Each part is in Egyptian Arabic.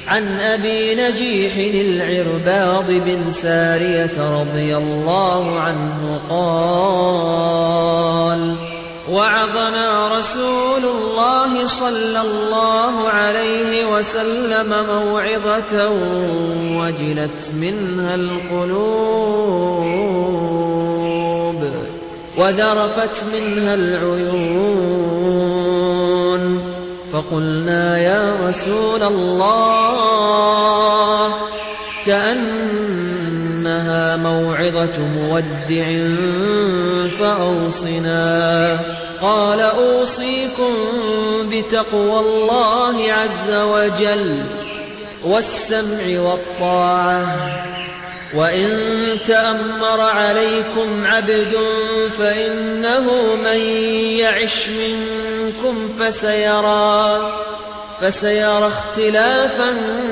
عن أبي نجيح العرباض بن سارية رضي الله عنه قال وعظنا رسول الله صلى الله عليه وسلم موعظة وجلت منها القلوب وذرفت منها العيون فقلنا يا رسول الله كأنها موعظة مودع فأوصنا قال أوصيكم بتقوى الله عز وجل والسمع والطاعة وإن تأمر عليكم عبد فإنه من يعش منكم فسيرى فسيرى اختلافا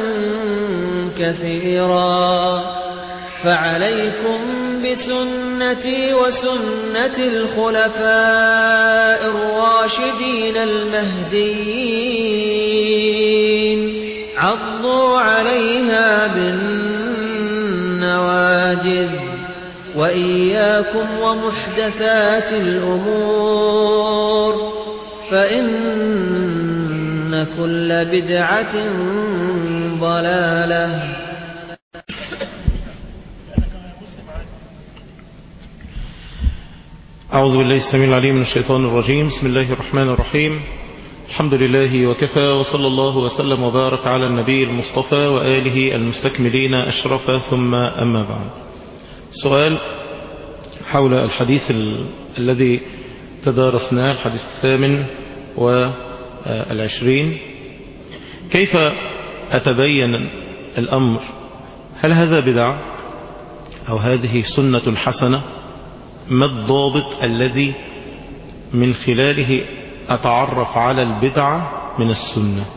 كثيرا فعليكم بسنتي وسنة الخلفاء الراشدين المهديين عضوا عليها بالنواجذ وإياكم ومحدثات الأمور فإن كل بدعة ضلالة أعوذ بالله السميع العليم من الشيطان الرجيم بسم الله الرحمن الرحيم الحمد لله وكفى وصلى الله وسلم وبارك على النبي المصطفى وآله المستكملين أشرف ثم أما بعد سؤال حول الحديث ال... الذي تدارسناه الحديث الثامن والعشرين كيف أتبين الأمر هل هذا بدعة أو هذه سنة حسنة ما الضابط الذي من خلاله أتعرف على البدعة من السنة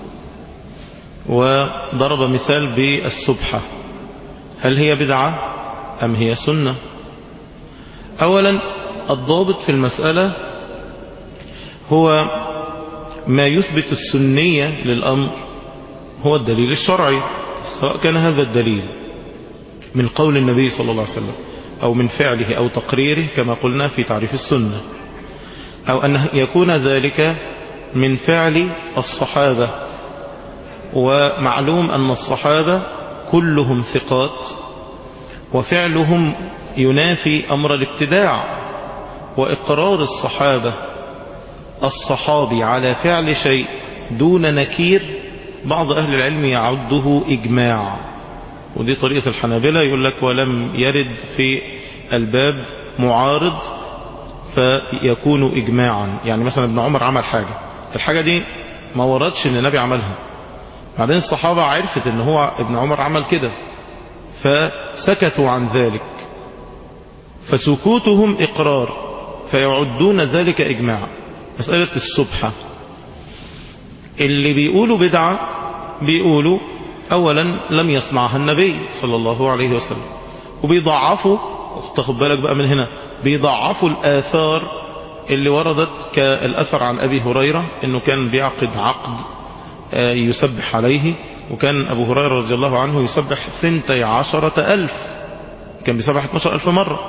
وضرب مثال بالسبحة هل هي بدعة أم هي سنة أولا الضابط في المسألة هو ما يثبت السنية للأمر هو الدليل الشرعي سواء كان هذا الدليل من قول النبي صلى الله عليه وسلم أو من فعله أو تقريره كما قلنا في تعريف السنة أو أن يكون ذلك من فعل الصحابة ومعلوم أن الصحابة كلهم ثقات وفعلهم ينافي أمر الابتداع وإقرار الصحابة الصحابي على فعل شيء دون نكير بعض أهل العلم يعده إجماع ودي طريقة الحنابلة يقول لك ولم يرد في الباب معارض فيكون إجماعا يعني مثلا ابن عمر عمل حاجة الحاجة دي ما وردش ان النبي عملها بعدين الصحابة عرفت ان هو ابن عمر عمل كده فسكتوا عن ذلك فسكوتهم إقرار فيعدون ذلك إجماع مسألة السبحة اللي بيقولوا بدعة بيقولوا أولا لم يصنعها النبي صلى الله عليه وسلم وبيضعفوا تاخد بالك بقى من هنا بيضعفوا الآثار اللي وردت كالأثر عن أبي هريرة أنه كان بيعقد عقد يسبح عليه وكان أبو هريرة رضي الله عنه يسبح ثنتي عشرة ألف كان بيسبح 12 ألف مرة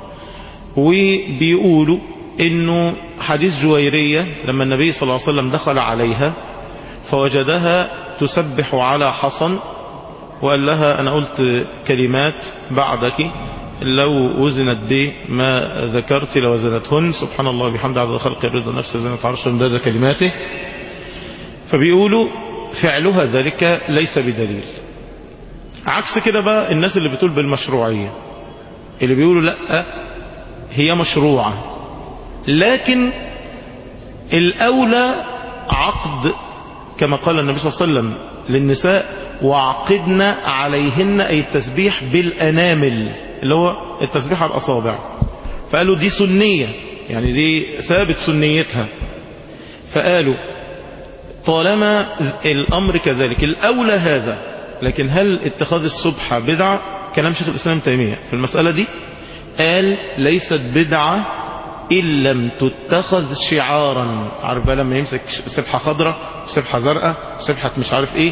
وبيقولوا أنه حديث جويرية لما النبي صلى الله عليه وسلم دخل عليها فوجدها تسبح على حصن وقال لها أنا قلت كلمات بعدك لو وزنت بما ذكرت لوزنتهن سبحان الله بحمد عدد خلق الرضا نفس زنت عرش مداد كلماته فبيقولوا فعلها ذلك ليس بدليل عكس كده بقى الناس اللي بتقول بالمشروعية اللي بيقولوا لا هي مشروعة لكن الأولى عقد كما قال النبي صلى الله عليه وسلم للنساء وعقدنا عليهن أي التسبيح بالأنامل اللي هو التسبيح على الأصابع فقالوا دي سنية يعني دي ثابت سنيتها فقالوا طالما الأمر كذلك الأولى هذا لكن هل اتخاذ السبحة بدعة كلام شيخ الإسلام تيمية في المسألة دي قال ليست بدعة إن لم تتخذ شعارا عارف بقى لما يمسك سبحة خضراء سبحة زرقاء سبحة مش عارف ايه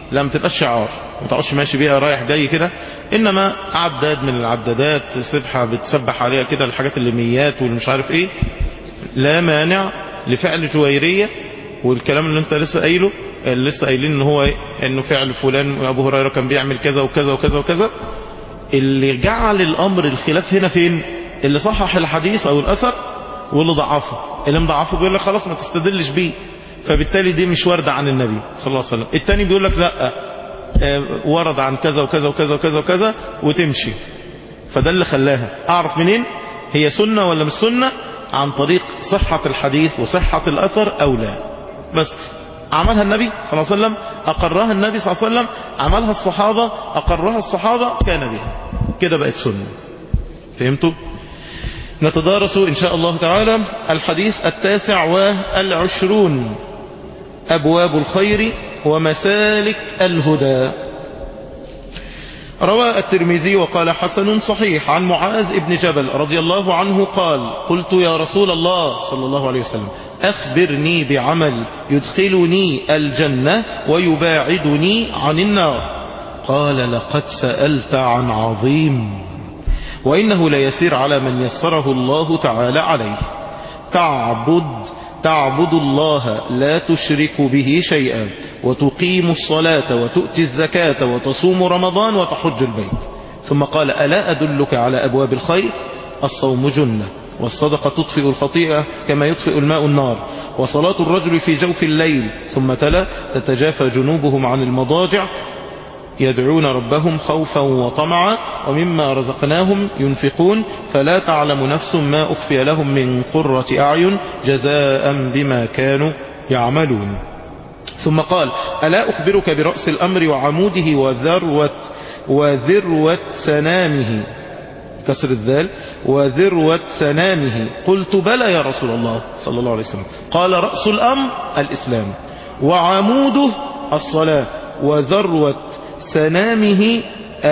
لا ما تبقاش شعار ما تقعدش ماشي بيها رايح جاي كده انما عداد من العدادات سبحة بتسبح عليها كده الحاجات اللي ميات والمش عارف ايه لا مانع لفعل جويرية والكلام اللي انت لسه قايله اللي لسه قايلين ان هو ايه انه فعل فلان ابو هريرة كان بيعمل كذا وكذا وكذا وكذا اللي جعل الامر الخلاف هنا فين اللي صحح الحديث او الاثر واللي ضعفه اللي مضعفه بيقول لك خلاص ما تستدلش بيه فبالتالي دي مش واردة عن النبي صلى الله عليه وسلم التاني بيقول لك لا ورد عن كذا وكذا وكذا وكذا وكذا وتمشي فده اللي خلاها اعرف منين هي سنة ولا مش سنة عن طريق صحة الحديث وصحة الاثر او لا بس عملها النبي صلى الله عليه وسلم اقرها النبي صلى الله عليه وسلم عملها الصحابة اقرها الصحابة كان بها كده بقت سنة فهمتوا نتدارس إن شاء الله تعالى الحديث التاسع والعشرون أبواب الخير ومسالك الهدى روى الترمذي وقال حسن صحيح عن معاذ بن جبل رضي الله عنه قال قلت يا رسول الله صلى الله عليه وسلم أخبرني بعمل يدخلني الجنة ويباعدني عن النار قال لقد سألت عن عظيم وإنه ليسير على من يسره الله تعالى عليه تعبد تعبد الله لا تشرك به شيئا وتقيم الصلاة وتؤتي الزكاة وتصوم رمضان وتحج البيت ثم قال ألا أدلك على أبواب الخير الصوم جنة والصدقة تطفئ الخطيئة كما يطفئ الماء النار وصلاة الرجل في جوف الليل ثم تلا تتجافى جنوبهم عن المضاجع يدعون ربهم خوفا وطمعا ومما رزقناهم ينفقون فلا تعلم نفس ما أخفي لهم من قرة أعين جزاء بما كانوا يعملون ثم قال ألا أخبرك برأس الأمر وعموده وذروة, وذروة سنامه كسر الذال وذروة سنامه قلت بلى يا رسول الله صلى الله عليه وسلم قال رأس الأمر الإسلام وعموده الصلاة وذروة سنامه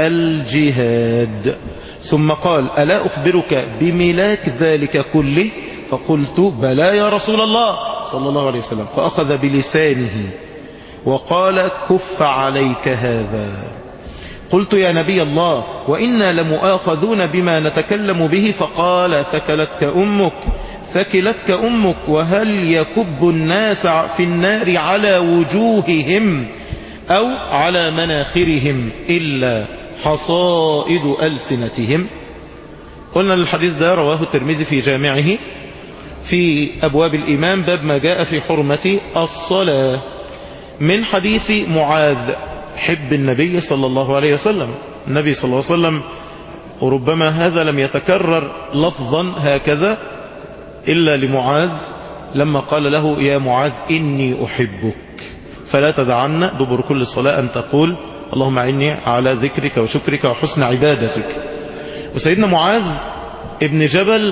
الجهاد ثم قال ألا أخبرك بملاك ذلك كله فقلت بلى يا رسول الله صلى الله عليه وسلم فأخذ بلسانه وقال كف عليك هذا قلت يا نبي الله وإنا لمؤاخذون بما نتكلم به فقال ثكلتك أمك ثكلتك أمك وهل يكب الناس في النار على وجوههم أو على مناخرهم إلا حصائد ألسنتهم قلنا الحديث ده رواه الترمذي في جامعه في أبواب الإيمان باب ما جاء في حرمة الصلاة من حديث معاذ حب النبي صلى الله عليه وسلم النبي صلى الله عليه وسلم وربما هذا لم يتكرر لفظا هكذا إلا لمعاذ لما قال له يا معاذ إني أحبك فلا تدعن دبر كل صلاة أن تقول اللهم أعني على ذكرك وشكرك وحسن عبادتك وسيدنا معاذ ابن جبل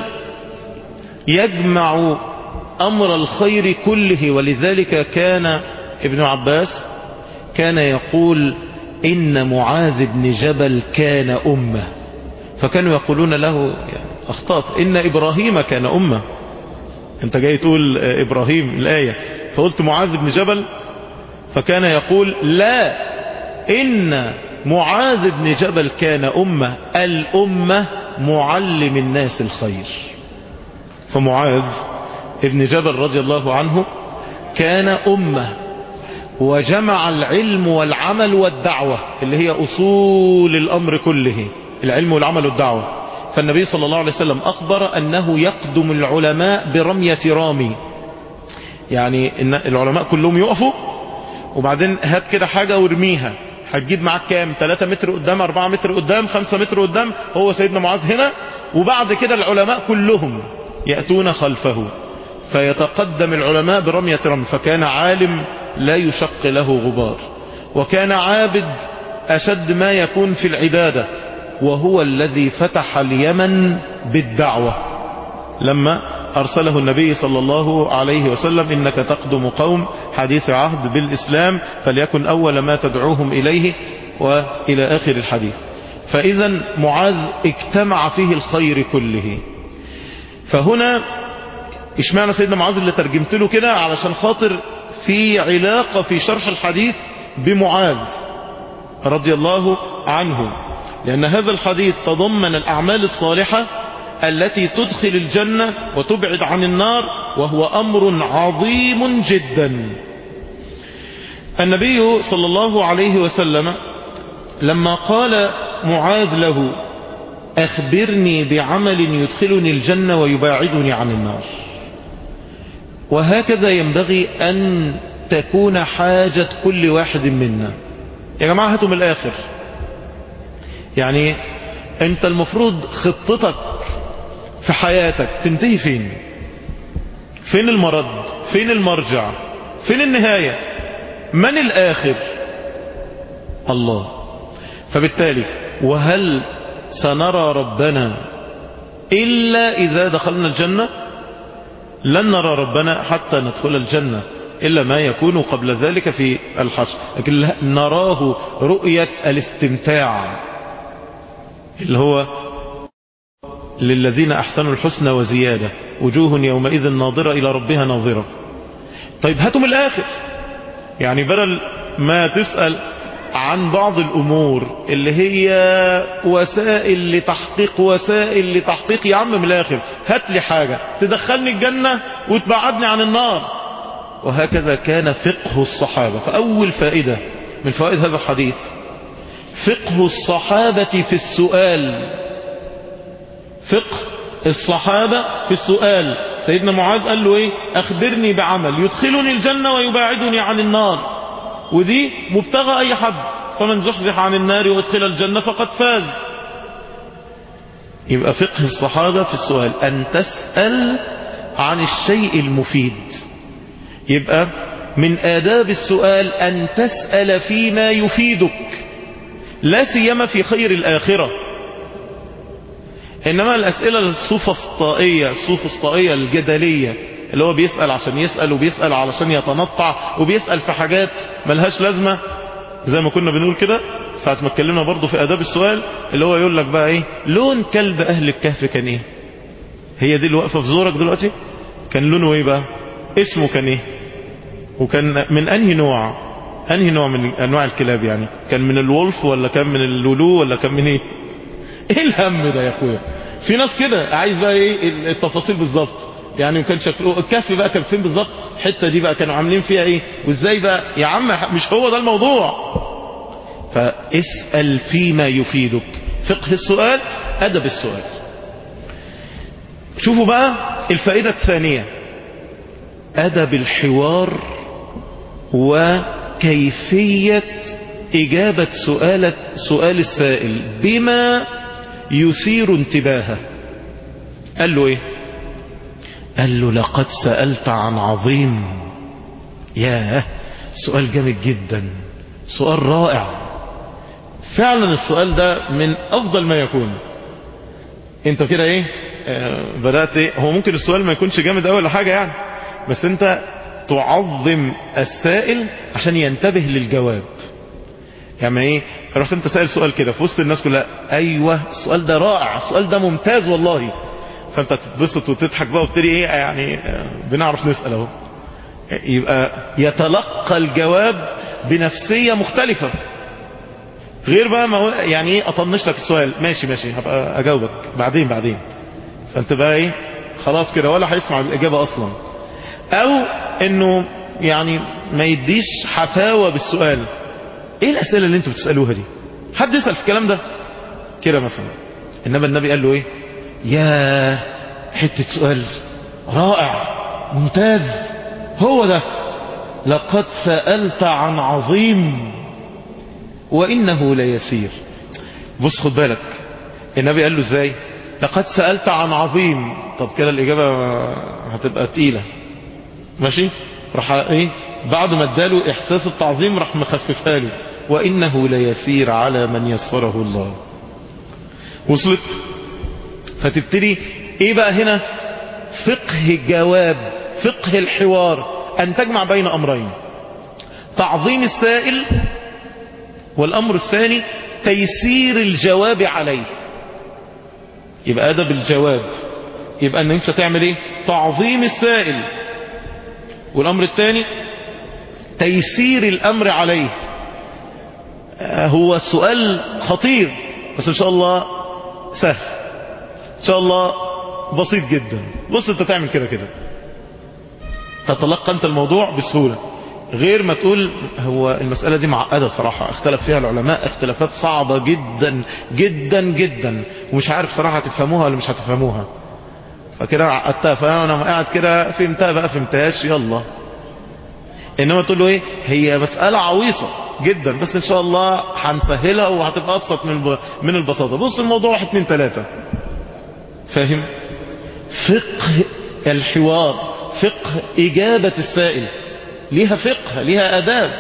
يجمع أمر الخير كله ولذلك كان ابن عباس كان يقول إن معاذ بن جبل كان أمة فكانوا يقولون له يعني أخطأت إن إبراهيم كان أمة أنت جاي تقول إبراهيم الآية فقلت معاذ بن جبل فكان يقول لا إن معاذ بن جبل كان أمة الأمة معلم الناس الخير فمعاذ ابن جبل رضي الله عنه كان أمة وجمع العلم والعمل والدعوة اللي هي أصول الأمر كله العلم والعمل والدعوة فالنبي صلى الله عليه وسلم أخبر أنه يقدم العلماء برمية رامي يعني إن العلماء كلهم يقفوا وبعدين هات كده حاجة وارميها هتجيب معاك كام 3 متر قدام 4 متر قدام 5 متر قدام هو سيدنا معاذ هنا وبعد كده العلماء كلهم يأتون خلفه فيتقدم العلماء برمية رمي فكان عالم لا يشق له غبار وكان عابد أشد ما يكون في العبادة وهو الذي فتح اليمن بالدعوة لما أرسله النبي صلى الله عليه وسلم إنك تقدم قوم حديث عهد بالإسلام فليكن أول ما تدعوهم إليه وإلى آخر الحديث فإذا معاذ اجتمع فيه الخير كله فهنا اشمعنى سيدنا معاذ اللي ترجمت له كده علشان خاطر في علاقة في شرح الحديث بمعاذ رضي الله عنه لأن هذا الحديث تضمن الأعمال الصالحة التي تدخل الجنة وتبعد عن النار وهو أمر عظيم جدا النبي صلى الله عليه وسلم لما قال معاذ له أخبرني بعمل يدخلني الجنة ويباعدني عن النار وهكذا ينبغي أن تكون حاجة كل واحد منا يا جماعة هاتوا من الآخر يعني أنت المفروض خطتك في حياتك تنتهي فين فين المرد فين المرجع فين النهاية من الآخر الله فبالتالي وهل سنرى ربنا إلا إذا دخلنا الجنة لن نرى ربنا حتى ندخل الجنة إلا ما يكون قبل ذلك في الحشر لكن نراه رؤية الاستمتاع اللي هو للذين أحسنوا الحسنى وزيادة وجوه يومئذ ناظرة إلى ربها ناظرة طيب هاتوا من الآخر يعني بدل ما تسأل عن بعض الأمور اللي هي وسائل لتحقيق وسائل لتحقيق يا عم من الآخر هات لي حاجة تدخلني الجنة وتبعدني عن النار وهكذا كان فقه الصحابة فأول فائدة من فوائد هذا الحديث فقه الصحابة في السؤال فقه الصحابة في السؤال سيدنا معاذ قال له ايه اخبرني بعمل يدخلني الجنة ويباعدني عن النار ودي مبتغى اي حد فمن زحزح عن النار وادخل الجنة فقد فاز يبقى فقه الصحابة في السؤال ان تسأل عن الشيء المفيد يبقى من آداب السؤال أن تسأل فيما يفيدك لا سيما في خير الآخرة إنما الأسئلة السوفسطائية السوفسطائية الجدلية اللي هو بيسأل عشان يسأل وبيسأل علشان يتنطع وبيسأل في حاجات ملهاش لازمة زي ما كنا بنقول كده ساعة ما اتكلمنا برضو في آداب السؤال اللي هو يقول لك بقى ايه لون كلب أهل الكهف كان ايه هي دي اللي واقفة في زورك دلوقتي كان لونه ايه بقى اسمه كان ايه وكان من انهي نوع انهي نوع من انواع الكلاب يعني كان من الولف ولا كان من اللولو ولا كان من ايه ايه الهم ده يا اخويا في ناس كده عايز بقى ايه التفاصيل بالظبط يعني كان شكله الكف بقى كان فين بالظبط الحته دي بقى كانوا عاملين فيها ايه وازاي بقى يا عم مش هو ده الموضوع فاسال فيما يفيدك فقه السؤال ادب السؤال شوفوا بقى الفائده الثانيه ادب الحوار وكيفيه اجابه سؤال سؤال السائل بما يثير انتباهه قال له ايه قال له لقد سألت عن عظيم ياه سؤال جامد جدا سؤال رائع فعلا السؤال ده من افضل ما يكون انت كده ايه آه بدأت ايه هو ممكن السؤال ما يكونش جامد اول حاجة يعني بس انت تعظم السائل عشان ينتبه للجواب يعني ايه رحت انت سائل سؤال كده في وسط الناس كلها ايوه السؤال ده رائع السؤال ده ممتاز والله فانت تتبسط وتضحك بقى وبتدي ايه يعني بنعرف نسأل اهو يبقى يتلقى الجواب بنفسية مختلفة غير بقى ما يعني ايه اطنش لك السؤال ماشي ماشي هبقى اجاوبك بعدين بعدين فانت بقى ايه خلاص كده ولا هيسمع الاجابة اصلا او انه يعني ما يديش حفاوة بالسؤال ايه الاسئلة اللي انتوا بتسألوها دي حد يسأل في الكلام ده كده مثلا انما النبي قال له ايه يا حتة سؤال رائع ممتاز هو ده لقد سألت عن عظيم وإنه ليسير بص خد بالك النبي قال له ازاي لقد سألت عن عظيم طب كده الإجابة هتبقى تقيلة ماشي راح ايه بعد ما اداله احساس التعظيم راح مخففها له وإنه ليسير على من يسره الله وصلت فتبتدي ايه بقى هنا فقه الجواب فقه الحوار ان تجمع بين امرين تعظيم السائل والامر الثاني تيسير الجواب عليه يبقى ادب الجواب يبقى ان انت تعمل ايه تعظيم السائل والامر الثاني تيسير الامر عليه هو السؤال خطير بس ان شاء الله سهل ان شاء الله بسيط جدا بص انت تعمل كده كده تتلقى انت الموضوع بسهولة غير ما تقول هو المسألة دي معقدة صراحة اختلف فيها العلماء اختلافات صعبة جدا جدا جدا ومش عارف صراحة هتفهموها ولا مش هتفهموها فكده عقدتها فانا قاعد كده فهمتها بقى فهمتهاش يلا انما تقول له ايه هي مسألة عويصة جدا بس ان شاء الله هنسهلها وهتبقى ابسط من من البساطة بص الموضوع واحد اتنين تلاتة فاهم فقه الحوار فقه اجابة السائل ليها فقه ليها اداب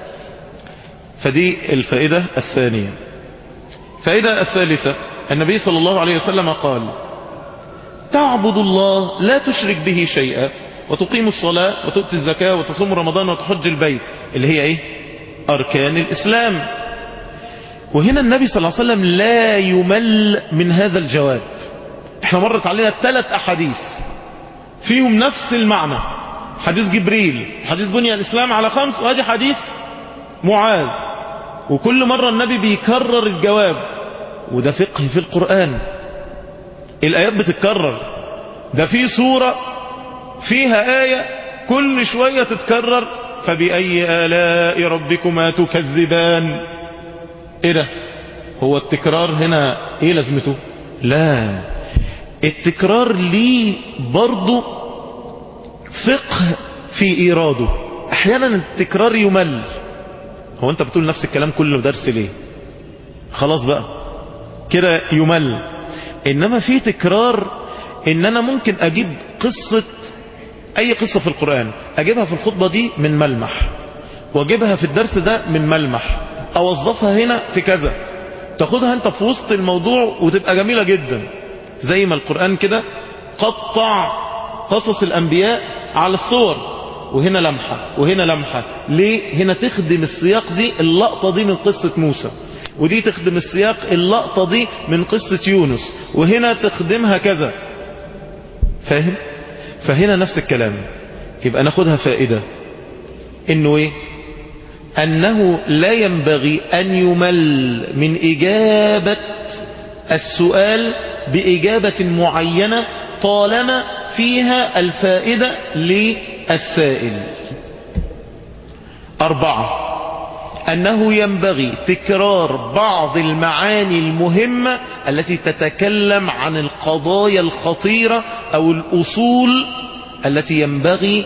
فدي الفائدة الثانية الفائدة الثالثة النبي صلى الله عليه وسلم قال تعبد الله لا تشرك به شيئا وتقيم الصلاة وتؤتي الزكاة وتصوم رمضان وتحج البيت اللي هي ايه اركان الاسلام وهنا النبي صلى الله عليه وسلم لا يمل من هذا الجواب احنا مرت علينا ثلاث احاديث فيهم نفس المعنى حديث جبريل حديث بني الاسلام على خمس وادي حديث معاذ وكل مرة النبي بيكرر الجواب وده فقه في القرآن الآيات بتتكرر ده في سورة فيها آية كل شوية تتكرر فبأي آلاء ربكما تكذبان ايه ده هو التكرار هنا ايه لازمته لا التكرار ليه برضو فقه في ايراده احيانا التكرار يمل هو انت بتقول نفس الكلام كل درس ليه خلاص بقى كده يمل انما في تكرار ان انا ممكن اجيب قصة اي قصة في القرآن اجيبها في الخطبة دي من ملمح واجيبها في الدرس ده من ملمح اوظفها هنا في كذا تاخدها انت في وسط الموضوع وتبقى جميلة جدا زي ما القرآن كده قطع قصص الانبياء على الصور وهنا لمحة وهنا لمحة ليه هنا تخدم السياق دي اللقطة دي من قصة موسى ودي تخدم السياق اللقطة دي من قصة يونس وهنا تخدمها كذا فاهم فهنا نفس الكلام يبقى ناخدها فائدة انه ايه انه لا ينبغي ان يمل من اجابة السؤال باجابة معينة طالما فيها الفائدة للسائل اربعة أنه ينبغي تكرار بعض المعاني المهمة التي تتكلم عن القضايا الخطيرة أو الأصول التي ينبغي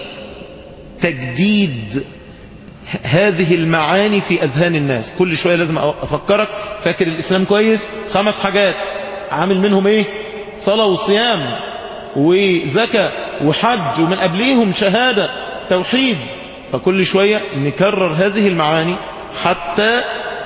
تجديد هذه المعاني في أذهان الناس كل شوية لازم أفكرك فاكر الإسلام كويس خمس حاجات عامل منهم إيه صلاة وصيام وزكاة وحج ومن قبليهم شهادة توحيد فكل شوية نكرر هذه المعاني حتى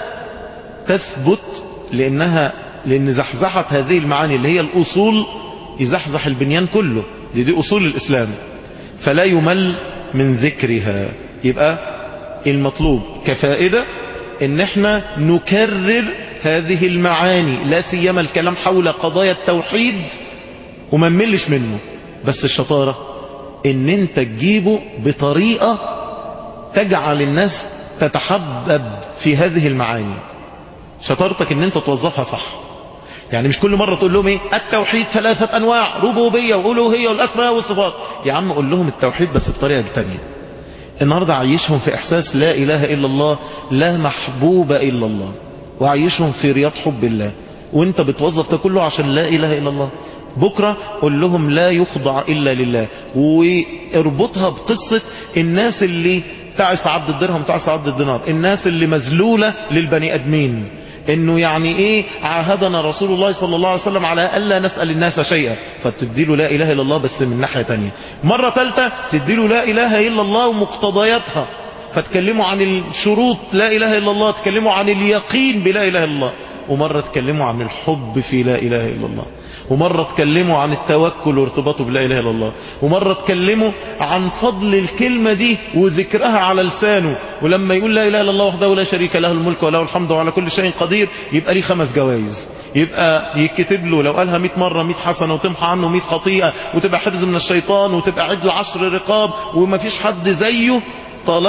تثبت لأنها لأن زحزحة هذه المعاني اللي هي الأصول يزحزح البنيان كله دي, دي أصول الإسلام فلا يمل من ذكرها يبقى المطلوب كفائدة ان احنا نكرر هذه المعاني لا سيما الكلام حول قضايا التوحيد وما نملش منه بس الشطارة ان انت تجيبه بطريقة تجعل الناس تتحبب في هذه المعاني شطارتك ان انت توظفها صح يعني مش كل مرة تقول لهم ايه التوحيد ثلاثة انواع ربوبية والوهية والاسماء والصفات يا عم قول لهم التوحيد بس بطريقة تانية النهاردة عيشهم في احساس لا اله الا الله لا محبوب الا الله وعيشهم في رياض حب الله وانت بتوظف ده كله عشان لا اله الا الله بكرة قول لهم لا يخضع الا لله واربطها بقصة الناس اللي تعس عبد الدرهم تعس عبد الدينار الناس اللي مذلولة للبني ادمين انه يعني ايه عاهدنا رسول الله صلى الله عليه وسلم على الا نسأل الناس شيئا فتديله لا اله الا الله بس من ناحية تانية مرة ثالثة تديله لا اله الا الله ومقتضياتها فتكلموا عن الشروط لا اله الا الله تكلموا عن اليقين بلا اله الا الله ومرة تكلموا عن الحب في لا اله الا الله ومرة تكلموا عن التوكل وارتباطه بلا اله الا الله ومرة تكلموا عن فضل الكلمة دي وذكرها على لسانه ولما يقول لا اله الا الله وحده لا شريك له الملك وله الحمد وعلى كل شيء قدير يبقى ليه خمس جوائز يبقى يكتب له لو قالها 100 مرة 100 حسنة وتمحى عنه 100 خطيئة وتبقى حفظ من الشيطان وتبقى عدل عشر رقاب وما فيش حد زيه طالما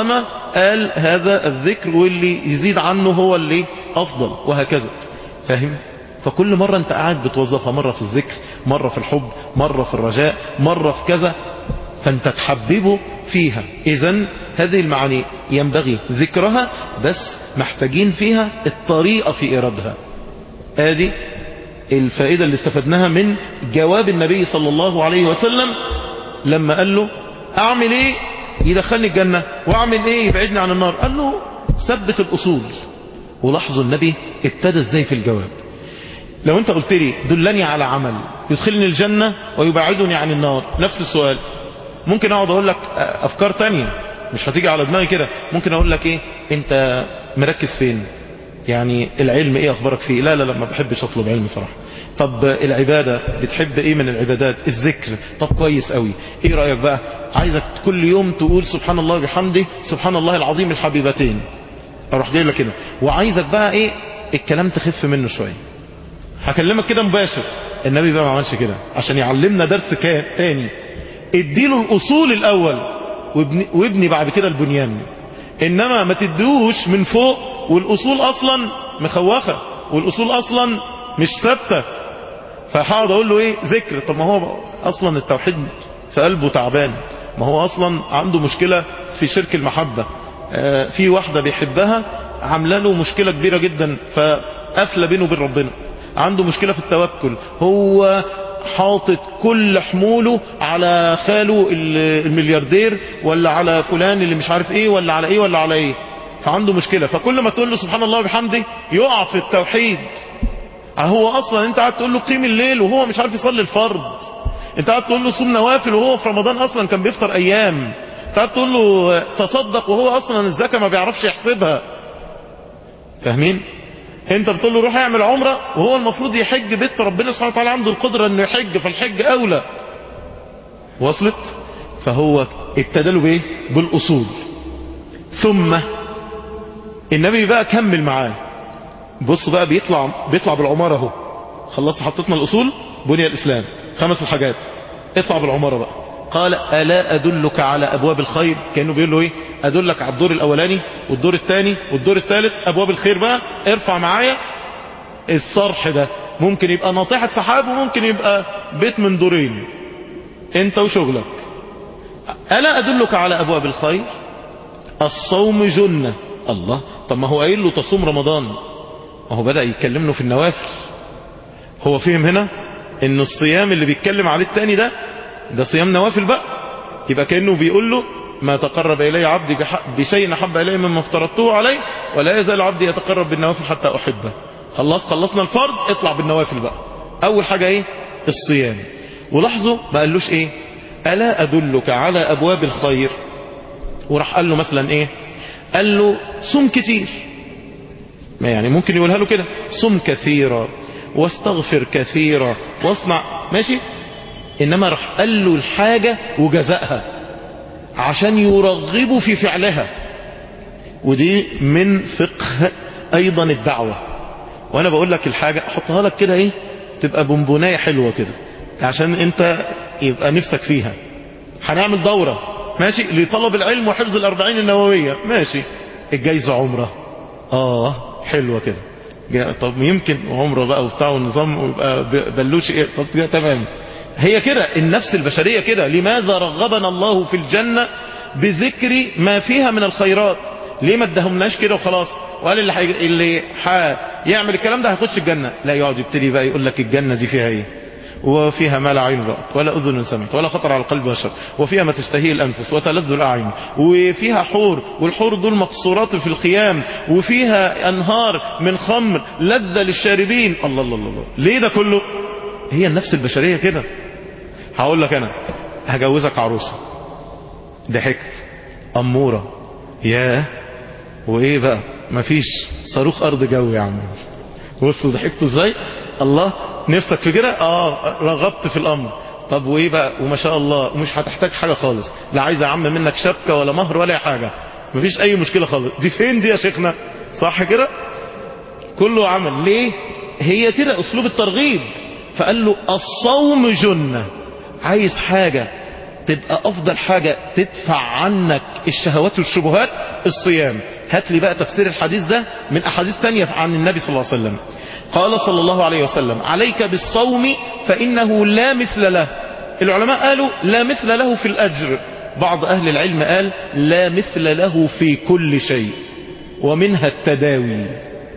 قال هذا الذكر واللي يزيد عنه هو اللي أفضل وهكذا فاهم فكل مرة انت قاعد بتوظفها مرة في الذكر مرة في الحب مرة في الرجاء مرة في كذا فانت تحببه فيها اذا هذه المعاني ينبغي ذكرها بس محتاجين فيها الطريقة في إيرادها ادي الفائدة اللي استفدناها من جواب النبي صلى الله عليه وسلم لما قال له اعمل ايه يدخلني الجنة واعمل ايه يبعدني عن النار قال له ثبت الاصول ولاحظوا النبي ابتدى ازاي في الجواب لو انت قلت لي دلني على عمل يدخلني الجنة ويبعدني عن النار نفس السؤال ممكن اقعد اقول لك افكار تانية مش هتيجي على دماغي كده ممكن اقول لك ايه انت مركز فين يعني العلم ايه اخبارك فيه لا لا لا ما بحبش اطلب علم صراحة طب العبادة بتحب ايه من العبادات الذكر طب كويس قوي ايه رأيك بقى عايزك كل يوم تقول سبحان الله بحمده سبحان الله العظيم الحبيبتين اروح جاي لك كده وعايزك بقى ايه الكلام تخف منه شوية هكلمك كده مباشر النبي بقى ما عملش كده عشان يعلمنا درس تاني اديله الاصول الاول وابني, وابني بعد كده البنيان انما ما تدوش من فوق والاصول اصلا مخوخة والاصول اصلا مش ثابته فهقعد اقول له ايه ذكر طب ما هو اصلا التوحيد في قلبه تعبان ما هو اصلا عنده مشكلة في شرك المحبة آه في واحدة بيحبها عامله له مشكلة كبيرة جدا فقافله بينه وبين ربنا عنده مشكلة في التوكل هو حاطط كل حموله على خاله الملياردير ولا على فلان اللي مش عارف ايه ولا على ايه ولا على ايه فعنده مشكلة فكل ما تقول له سبحان الله وبحمده يقع في التوحيد هو اصلا انت قاعد تقول له قيم الليل وهو مش عارف يصلي الفرض انت قاعد تقول له صوم نوافل وهو في رمضان اصلا كان بيفطر ايام انت قاعد تقول له تصدق وهو اصلا الزكاة ما بيعرفش يحسبها فاهمين انت بتقول له روح اعمل عمرة وهو المفروض يحج بيت ربنا سبحانه وتعالى عنده القدرة انه يحج فالحج اولى وصلت فهو ابتدى له بايه بالاصول ثم النبي بقى كمل معاه بص بقى بيطلع بيطلع بالعمارة اهو خلصت حطيتنا الاصول بني الاسلام خمس الحاجات اطلع بالعمارة بقى قال ألا أدلك على أبواب الخير كأنه بيقول له إيه أدلك على الدور الأولاني والدور الثاني والدور الثالث أبواب الخير بقى ارفع معايا الصرح ده ممكن يبقى ناطحة سحاب وممكن يبقى بيت من دورين انت وشغلك ألا أدلك على أبواب الخير الصوم جنة الله طب ما هو قايل له تصوم رمضان ما هو بدأ يتكلم له في النوافل هو فهم هنا ان الصيام اللي بيتكلم عليه التاني ده ده صيام نوافل بقى يبقى كأنه بيقول له ما تقرب إلي عبدي بشيء أحب إلي مما افترضته عليه ولا يزال عبدي يتقرب بالنوافل حتى أحبه خلاص خلصنا الفرض اطلع بالنوافل بقى أول حاجة إيه الصيام ولاحظوا ما قالوش إيه ألا أدلك على أبواب الخير وراح قال له مثلا إيه قال له صم كتير ما يعني ممكن يقولها له كده صم كثيرا واستغفر كثيرا واصنع ماشي انما راح قال له الحاجة وجزائها عشان يرغبوا في فعلها ودي من فقه ايضا الدعوة وانا بقول لك الحاجة احطها لك كده ايه تبقى بونبوناية حلوة كده عشان انت يبقى نفسك فيها هنعمل دورة ماشي لطلب العلم وحفظ الاربعين النووية ماشي الجايزة عمرة اه حلوة كده طب يمكن عمره بقى وبتاع والنظام ويبقى بلوش ايه طب تمام هي كده النفس البشرية كده لماذا رغبنا الله في الجنة بذكر ما فيها من الخيرات ليه ما ادهمناش كده وخلاص وقال اللي حي... اللي يعمل الكلام ده هيخش الجنة لا يقعد يبتدي بقى يقول لك الجنة دي فيها ايه وفيها ما لا عين رأت ولا أذن سمعت ولا خطر على القلب بشر وفيها ما تشتهيه الأنفس وتلذ الأعين وفيها حور والحور دول مقصورات في الخيام وفيها أنهار من خمر لذة للشاربين الله الله الله, الله. ليه ده كله هي النفس البشرية كده هقول لك انا هجوزك عروسة ضحكت امورة ياه وايه بقى مفيش صاروخ ارض جو يا عم بصوا ضحكتوا ازاي الله نفسك في كده اه رغبت في الامر طب وايه بقى وما شاء الله ومش هتحتاج حاجة خالص لا عايز يا عم منك شبكة ولا مهر ولا حاجة مفيش اي مشكلة خالص دي فين دي يا شيخنا صح كده كله عمل ليه هي كده اسلوب الترغيب فقال له الصوم جنة عايز حاجة تبقى افضل حاجة تدفع عنك الشهوات والشبهات الصيام هات لي بقى تفسير الحديث ده من احاديث تانية عن النبي صلى الله عليه وسلم قال صلى الله عليه وسلم عليك بالصوم فانه لا مثل له العلماء قالوا لا مثل له في الاجر بعض اهل العلم قال لا مثل له في كل شيء ومنها التداوي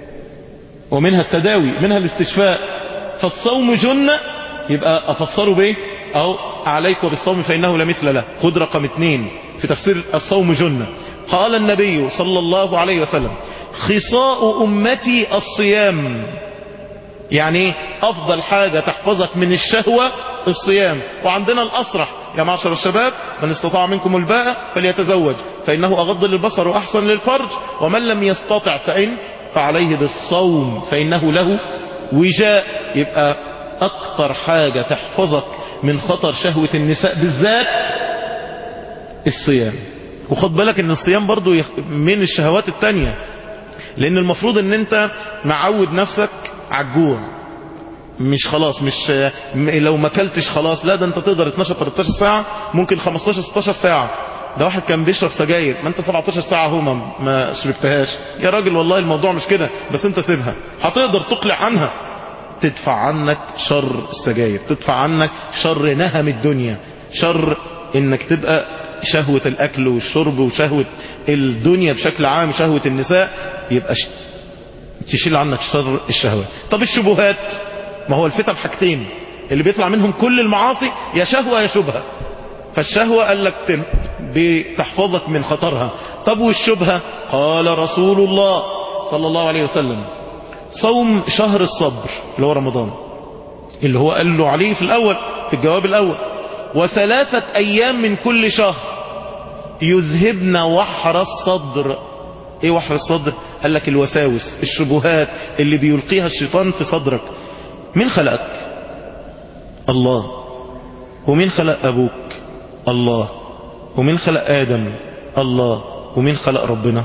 ومنها التداوي منها الاستشفاء فالصوم جنة يبقى افسره بايه اهو عليك وبالصوم فانه لا مثل له خد رقم اتنين في تفسير الصوم جنة قال النبي صلى الله عليه وسلم خصاء امتي الصيام يعني افضل حاجة تحفظك من الشهوة الصيام وعندنا الاصرح يا معشر الشباب من استطاع منكم الباء فليتزوج فانه اغض للبصر واحسن للفرج ومن لم يستطع فان فعليه بالصوم فانه له وجاء يبقى اكتر حاجة تحفظك من خطر شهوة النساء بالذات الصيام وخد بالك ان الصيام برضو من الشهوات التانية لان المفروض ان انت معود نفسك على الجوع مش خلاص مش لو ما اكلتش خلاص لا ده انت تقدر 12 13 ساعة ممكن 15 16 ساعة ده واحد كان بيشرب سجاير ما انت 17 ساعة هو ما, ما شربتهاش يا راجل والله الموضوع مش كده بس انت سيبها هتقدر تقلع عنها تدفع عنك شر السجاير تدفع عنك شر نهم الدنيا شر انك تبقى شهوة الاكل والشرب وشهوة الدنيا بشكل عام شهوة النساء يبقى ش... تشيل عنك شر الشهوات طب الشبهات ما هو الفتن حاجتين اللي بيطلع منهم كل المعاصي يا شهوة يا شبهة فالشهوة قال لك بتحفظك من خطرها طب والشبهة قال رسول الله صلى الله عليه وسلم صوم شهر الصبر اللي هو رمضان اللي هو قال له عليه في الأول في الجواب الأول وثلاثة أيام من كل شهر يذهبن وحر الصدر ايه وحر الصدر قال لك الوساوس الشبهات اللي بيلقيها الشيطان في صدرك مين خلقك الله ومين خلق أبوك الله ومين خلق آدم الله ومين خلق ربنا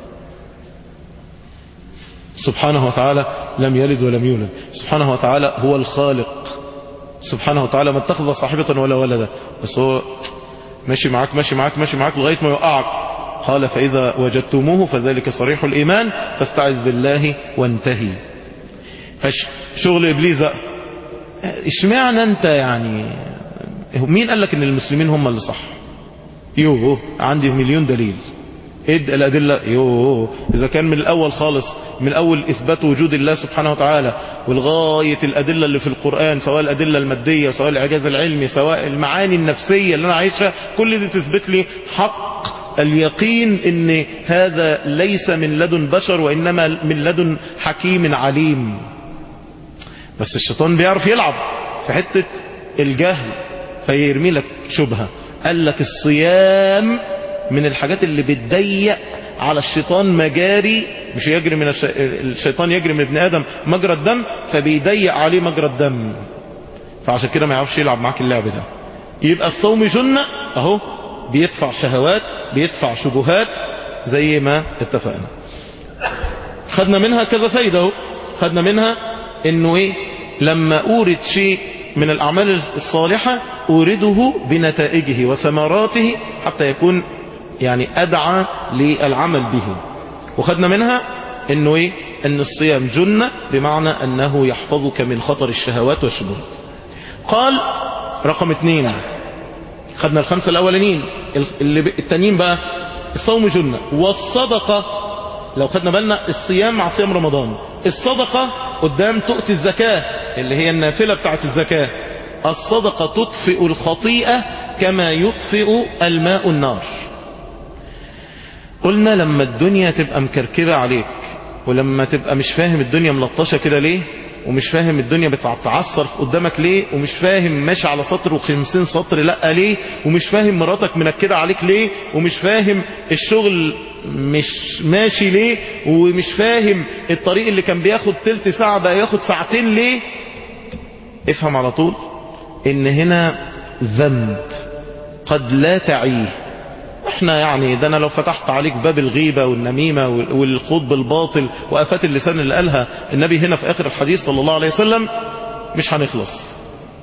سبحانه وتعالى لم يلد ولم يولد سبحانه وتعالى هو الخالق سبحانه وتعالى ما اتخذ صاحبة ولا ولدا بس هو ماشي معاك ماشي معاك ماشي معاك لغاية ما يوقعك قال فإذا وجدتموه فذلك صريح الإيمان فاستعذ بالله وانتهي فشغل إبليس بقى اشمعنى انت يعني مين قال لك ان المسلمين هم اللي صح يوه عندي مليون دليل ايه الادله يوه اذا كان من الاول خالص من اول اثبات وجود الله سبحانه وتعالى ولغايه الادله اللي في القران سواء الادله الماديه سواء الاعجاز العلمي سواء المعاني النفسيه اللي انا عايشها كل دي تثبت لي حق اليقين ان هذا ليس من لدن بشر وانما من لدن حكيم عليم بس الشيطان بيعرف يلعب في حته الجهل فيرمي لك شبهه قال لك الصيام من الحاجات اللي بتضيق على الشيطان مجاري مش يجري من الش... الشيطان يجري من ابن ادم مجرى الدم فبيضيق عليه مجرى الدم فعشان كده ما يعرفش يلعب معاك اللعب ده يبقى الصوم جنة اهو بيدفع شهوات بيدفع شبهات زي ما اتفقنا خدنا منها كذا فايدة اهو خدنا منها انه ايه لما اورد شيء من الاعمال الصالحة اورده بنتائجه وثمراته حتى يكون يعني ادعى للعمل به وخدنا منها انه ايه ان الصيام جنة بمعنى انه يحفظك من خطر الشهوات والشبهات قال رقم اثنين خدنا الخمسة الاولانيين اللي التانيين بقى الصوم جنة والصدقة لو خدنا بالنا الصيام مع صيام رمضان الصدقة قدام تؤتي الزكاة اللي هي النافلة بتاعت الزكاة الصدقة تطفئ الخطيئة كما يطفئ الماء النار قلنا لما الدنيا تبقى مكركبة عليك ولما تبقى مش فاهم الدنيا ملطشة كده ليه ومش فاهم الدنيا بتتعصر قدامك ليه ومش فاهم ماشي على سطر وخمسين سطر لا ليه ومش فاهم مراتك منكدة عليك ليه ومش فاهم الشغل مش ماشي ليه ومش فاهم الطريق اللي كان بياخد تلت ساعة بقى ياخد ساعتين ليه افهم على طول ان هنا ذنب قد لا تعيه احنا يعني ده انا لو فتحت عليك باب الغيبة والنميمة والخوض بالباطل وافات اللسان اللي قالها النبي هنا في اخر الحديث صلى الله عليه وسلم مش هنخلص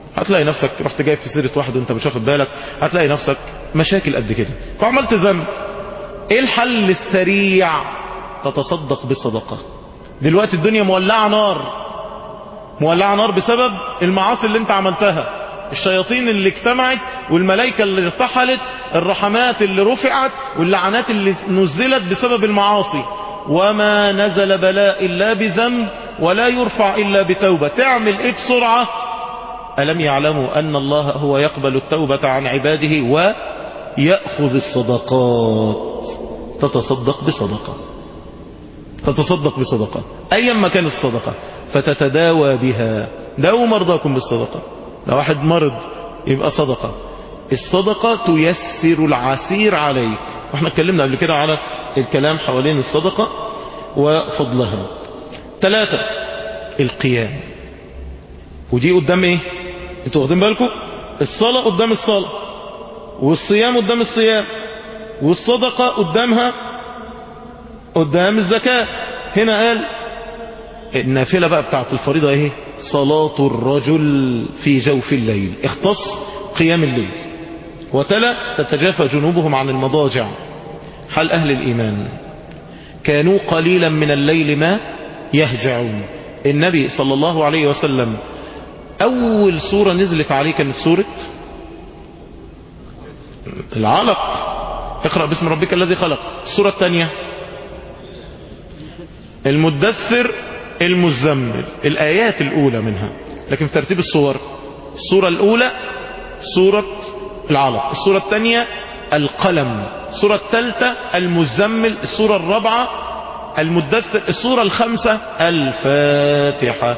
هتلاقي نفسك رحت جايب في سيرة واحد وانت مش واخد بالك هتلاقي نفسك مشاكل قد كده فعملت ذنب ايه الحل السريع تتصدق بصدقة دلوقتي الدنيا مولعة نار مولعة نار بسبب المعاصي اللي انت عملتها الشياطين اللي اجتمعت والملائكة اللي ارتحلت الرحمات اللي رفعت واللعنات اللي نزلت بسبب المعاصي وما نزل بلاء إلا بذنب ولا يرفع إلا بتوبة تعمل ايه بسرعة ألم يعلموا أن الله هو يقبل التوبة عن عباده ويأخذ الصدقات تتصدق بصدقة تتصدق بصدقة أيا ما كان الصدقة فتتداوى بها داووا مرضاكم بالصدقة لو واحد مرض يبقى صدقة الصدقة تيسر العسير عليك واحنا اتكلمنا قبل كده على الكلام حوالين الصدقة وفضلها ثلاثة القيام ودي قدام ايه انتوا واخدين بالكم الصلاة قدام الصلاة والصيام قدام الصيام والصدقة قدامها قدام الزكاة هنا قال النافلة بقى بتاعت الفريضة ايه صلاة الرجل في جوف الليل اختص قيام الليل وتلا تتجافى جنوبهم عن المضاجع حال أهل الإيمان كانوا قليلا من الليل ما يهجعون النبي صلى الله عليه وسلم أول سورة نزلت عليه كانت سورة العلق اقرأ باسم ربك الذي خلق السورة الثانية المدثر المزمل الآيات الأولى منها لكن في ترتيب الصور السورة الأولى سورة العلق السورة الثانية القلم السورة الثالثة المزمل السورة الرابعة المدثر السورة الخامسة الفاتحة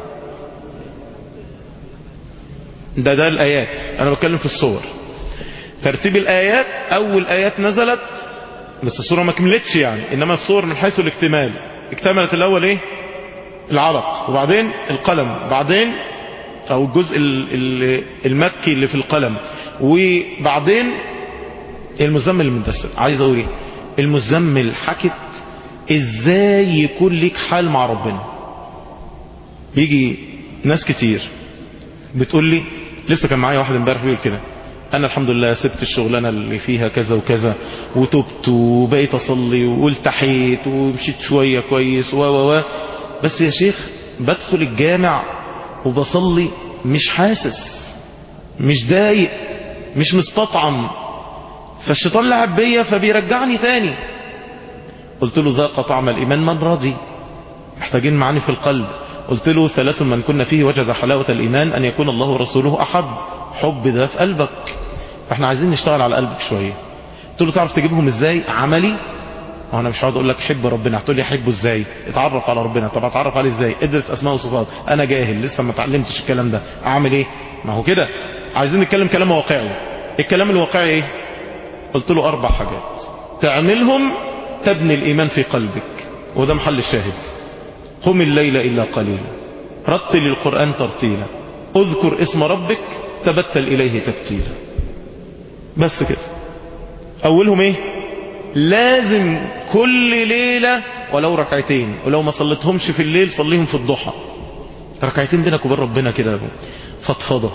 ده ده الآيات أنا بتكلم في الصور ترتيب الآيات أول آيات نزلت بس الصورة ما كملتش يعني إنما الصور من حيث الاكتمال اكتملت الأول إيه العلق وبعدين القلم بعدين أو الجزء المكي اللي في القلم وبعدين المزمل المدثر عايز أقول إيه المزمل حكت إزاي يكون ليك حال مع ربنا بيجي ناس كتير بتقول لي لسه كان معايا واحد امبارح بيقول كده انا الحمد لله سبت الشغلانه اللي فيها كذا وكذا وتبت وبقيت اصلي والتحيت ومشيت شويه كويس و و بس يا شيخ بدخل الجامع وبصلي مش حاسس مش دايق مش مستطعم فالشيطان لعب بيا فبيرجعني تاني قلت له ذاق طعم الايمان من راضي محتاجين معاني في القلب قلت له ثلاث من كنا فيه وجد حلاوة الإيمان أن يكون الله ورسوله أحب حب ده في قلبك فاحنا عايزين نشتغل على قلبك شوية قلت له تعرف تجيبهم ازاي عملي وانا مش هقعد اقول لك حب ربنا هتقول لي احبه ازاي اتعرف على ربنا طب اتعرف عليه ازاي ادرس اسماء وصفات انا جاهل لسه ما اتعلمتش الكلام ده اعمل ايه ما هو كده عايزين نتكلم كلام واقعي الكلام الواقعي ايه قلت له اربع حاجات تعملهم تبني الايمان في قلبك وده محل الشاهد قم الليل إلا قليلا رتل القرآن ترتيلا اذكر اسم ربك تبتل إليه تبتيلا بس كده أولهم إيه لازم كل ليلة ولو ركعتين ولو ما صليتهمش في الليل صليهم في الضحى ركعتين بينك وبين ربنا كده فضفضة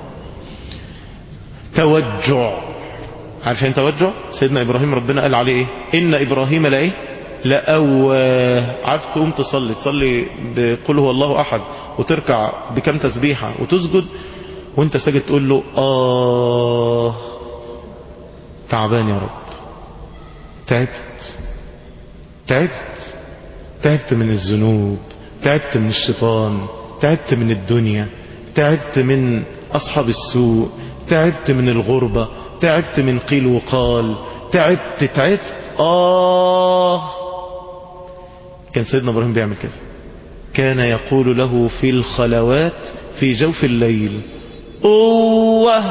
توجع عارفين توجع سيدنا إبراهيم ربنا قال عليه إيه إن إبراهيم لا إيه لأواه عارف تقوم تصلي تصلي بقول هو الله أحد وتركع بكم تسبيحة وتسجد وانت ساجد تقول له آه تعبان يا رب تعبت تعبت تعبت من الذنوب تعبت من الشيطان تعبت من الدنيا تعبت من أصحاب السوء تعبت من الغربة تعبت من قيل وقال تعبت تعبت آه كان سيدنا ابراهيم بيعمل كده كان يقول له في الخلوات في جوف الليل اوه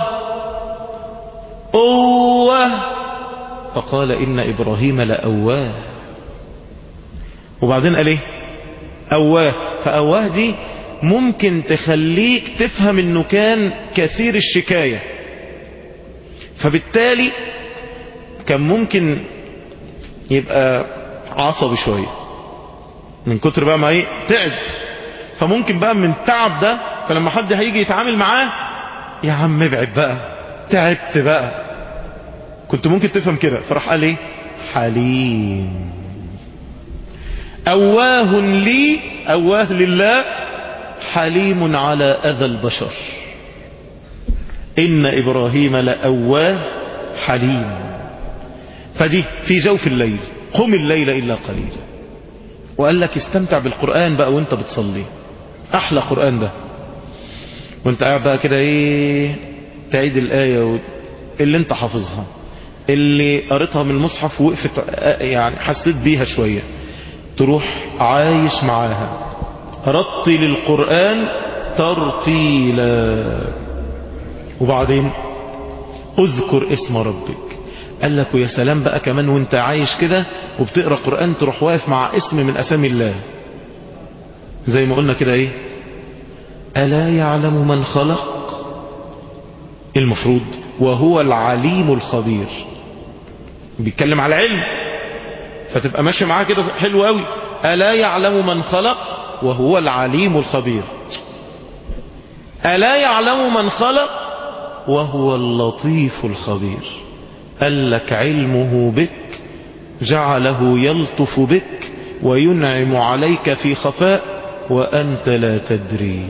اوه فقال ان ابراهيم لأواه وبعدين قال ايه اواه فاواه دي ممكن تخليك تفهم انه كان كثير الشكاية فبالتالي كان ممكن يبقى عصبي شوية من كتر بقى ما ايه تعب فممكن بقى من التعب ده فلما حد هيجي يتعامل معاه يا عم ابعد بقى تعبت بقى كنت ممكن تفهم كده فراح قال ايه حليم أواه لي أواه لله حليم على أذى البشر إن إبراهيم لأواه حليم فدي في جوف الليل قم الليل إلا قليلا وقال لك استمتع بالقرآن بقى وانت بتصلي أحلى قرآن ده وانت قاعد بقى كده ايه تعيد الآية اللي انت حافظها اللي قريتها من المصحف وقفت يعني حسيت بيها شوية تروح عايش معاها رتل القرآن ترتيلا وبعدين اذكر اسم ربك قال لك ويا سلام بقى كمان وانت عايش كده وبتقرأ قرآن تروح واقف مع اسم من اسامي الله زي ما قلنا كده ايه ألا يعلم من خلق المفروض وهو العليم الخبير بيتكلم على العلم فتبقى ماشي معاه كده حلو قوي ألا يعلم من خلق وهو العليم الخبير ألا يعلم من خلق وهو اللطيف الخبير قال لك علمه بك جعله يلطف بك وينعم عليك في خفاء وأنت لا تدري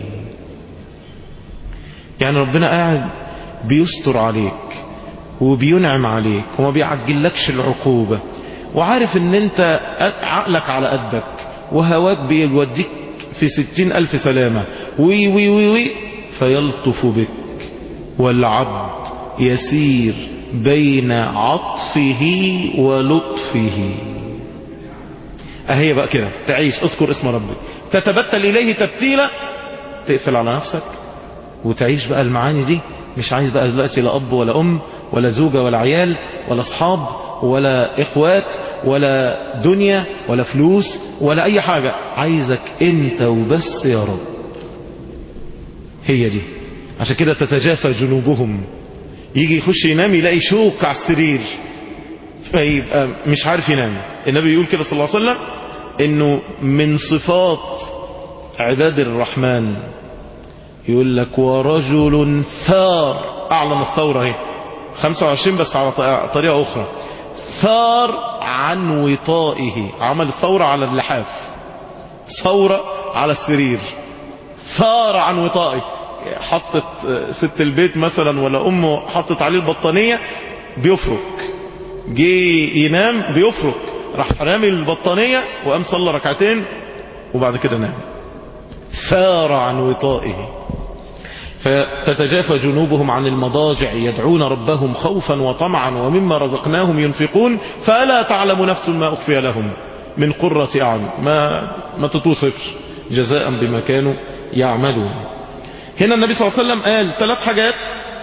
يعني ربنا قاعد بيستر عليك وبينعم عليك وما بيعجلكش العقوبة وعارف ان انت عقلك على قدك وهواك بيوديك في ستين ألف سلامة وي وي وي وي فيلطف بك والعبد يسير بين عطفه ولطفه اهي بقى كده تعيش اذكر اسم ربك تتبتل اليه تبتيلا تقفل على نفسك وتعيش بقى المعاني دي مش عايز بقى دلوقتي لا اب ولا ام ولا زوجة ولا عيال ولا اصحاب ولا اخوات ولا دنيا ولا فلوس ولا اي حاجة عايزك انت وبس يا رب هي دي عشان كده تتجافى جنوبهم يجي يخش ينام يلاقي شوك على السرير فيبقى مش عارف ينام النبي يقول كده صلى الله عليه وسلم انه من صفات عباد الرحمن يقول لك ورجل ثار اعلم الثورة اهي 25 بس على طريقة اخرى ثار عن وطائه عمل الثورة على اللحاف ثورة على السرير ثار عن وطائه حطت ست البيت مثلا ولا امه حطت عليه البطانية بيفرك جه ينام بيفرك راح رامي البطانية وقام صلى ركعتين وبعد كده نام ثار عن وطائه فتتجافى جنوبهم عن المضاجع يدعون ربهم خوفا وطمعا ومما رزقناهم ينفقون فلا تعلم نفس ما أخفي لهم من قرة أعين ما, ما تتوصفش جزاء بما كانوا يعملون هنا النبي صلى الله عليه وسلم قال ثلاث حاجات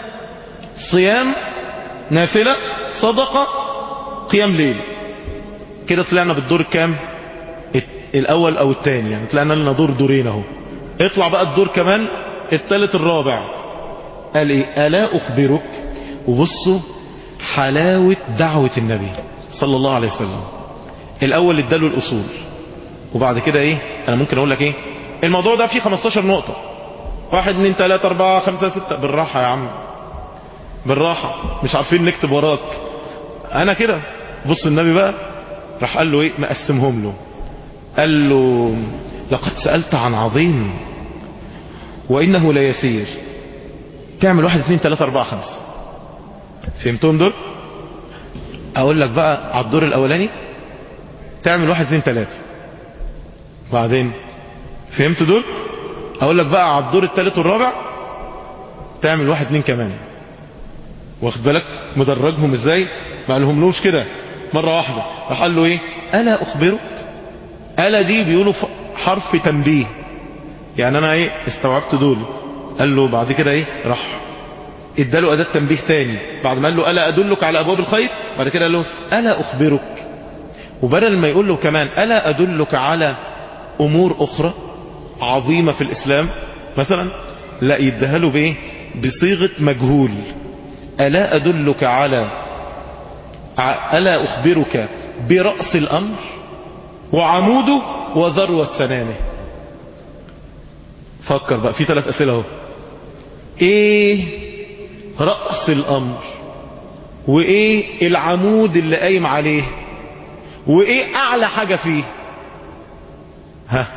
صيام نافلة صدقة قيام ليل كده طلعنا بالدور الكام الاول او الثاني يعني طلعنا لنا دور دورين اهو اطلع بقى الدور كمان الثالث الرابع قال ايه الا اخبرك وبصوا حلاوة دعوة النبي صلى الله عليه وسلم الاول اداله الاصول وبعد كده ايه انا ممكن اقول لك ايه الموضوع ده فيه 15 نقطة واحد اتنين تلاتة اربعة خمسة ستة بالراحة يا عم بالراحة مش عارفين نكتب وراك انا كده بص النبي بقى راح قال له ايه مقسمهم له قال له لقد سألت عن عظيم وإنه ليسير تعمل واحد اثنين ثلاثة أربعة خمسة فهمتهم دول أقول لك بقى على الدور الأولاني تعمل واحد اثنين ثلاثة بعدين فهمت دول أقول لك بقى على الدور الثالث والرابع تعمل واحد اثنين كمان واخد بالك مدرجهم ازاي ما قالهملوش كده مرة واحدة راح قال له ايه ألا أخبرك ألا دي بيقولوا حرف تنبيه يعني أنا ايه استوعبت دول قال له بعد كده ايه راح اداله أداة تنبيه تاني بعد ما قال له ألا أدلك على أبواب الخير بعد كده قال له ألا أخبرك وبدل ما يقول له كمان ألا أدلك على أمور أخرى عظيمة في الإسلام مثلا لا يديها له بإيه بصيغة مجهول ألا أدلك على ألا أخبرك برأس الأمر وعموده وذروة سنامه فكر بقى في ثلاث أسئلة اهو ايه رأس الأمر وإيه العمود اللي قايم عليه وإيه أعلى حاجة فيه ها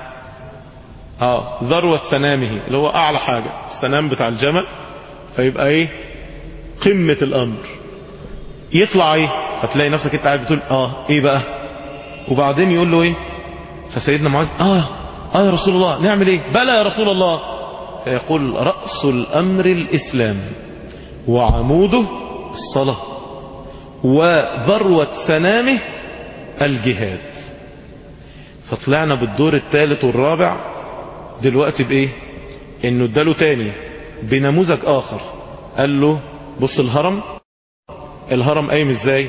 اه ذروة سنامه اللي هو أعلى حاجة السنام بتاع الجمل فيبقى إيه قمة الأمر يطلع إيه هتلاقي نفسك أنت قاعد بتقول آه إيه بقى وبعدين يقول له إيه فسيدنا معاذ آه آه يا رسول الله نعمل إيه بلى يا رسول الله فيقول رأس الأمر الإسلام وعموده الصلاة وذروة سنامه الجهاد فطلعنا بالدور الثالث والرابع دلوقتي بإيه إنه اداله تاني بنموذج آخر قال له بص الهرم الهرم قايم ازاي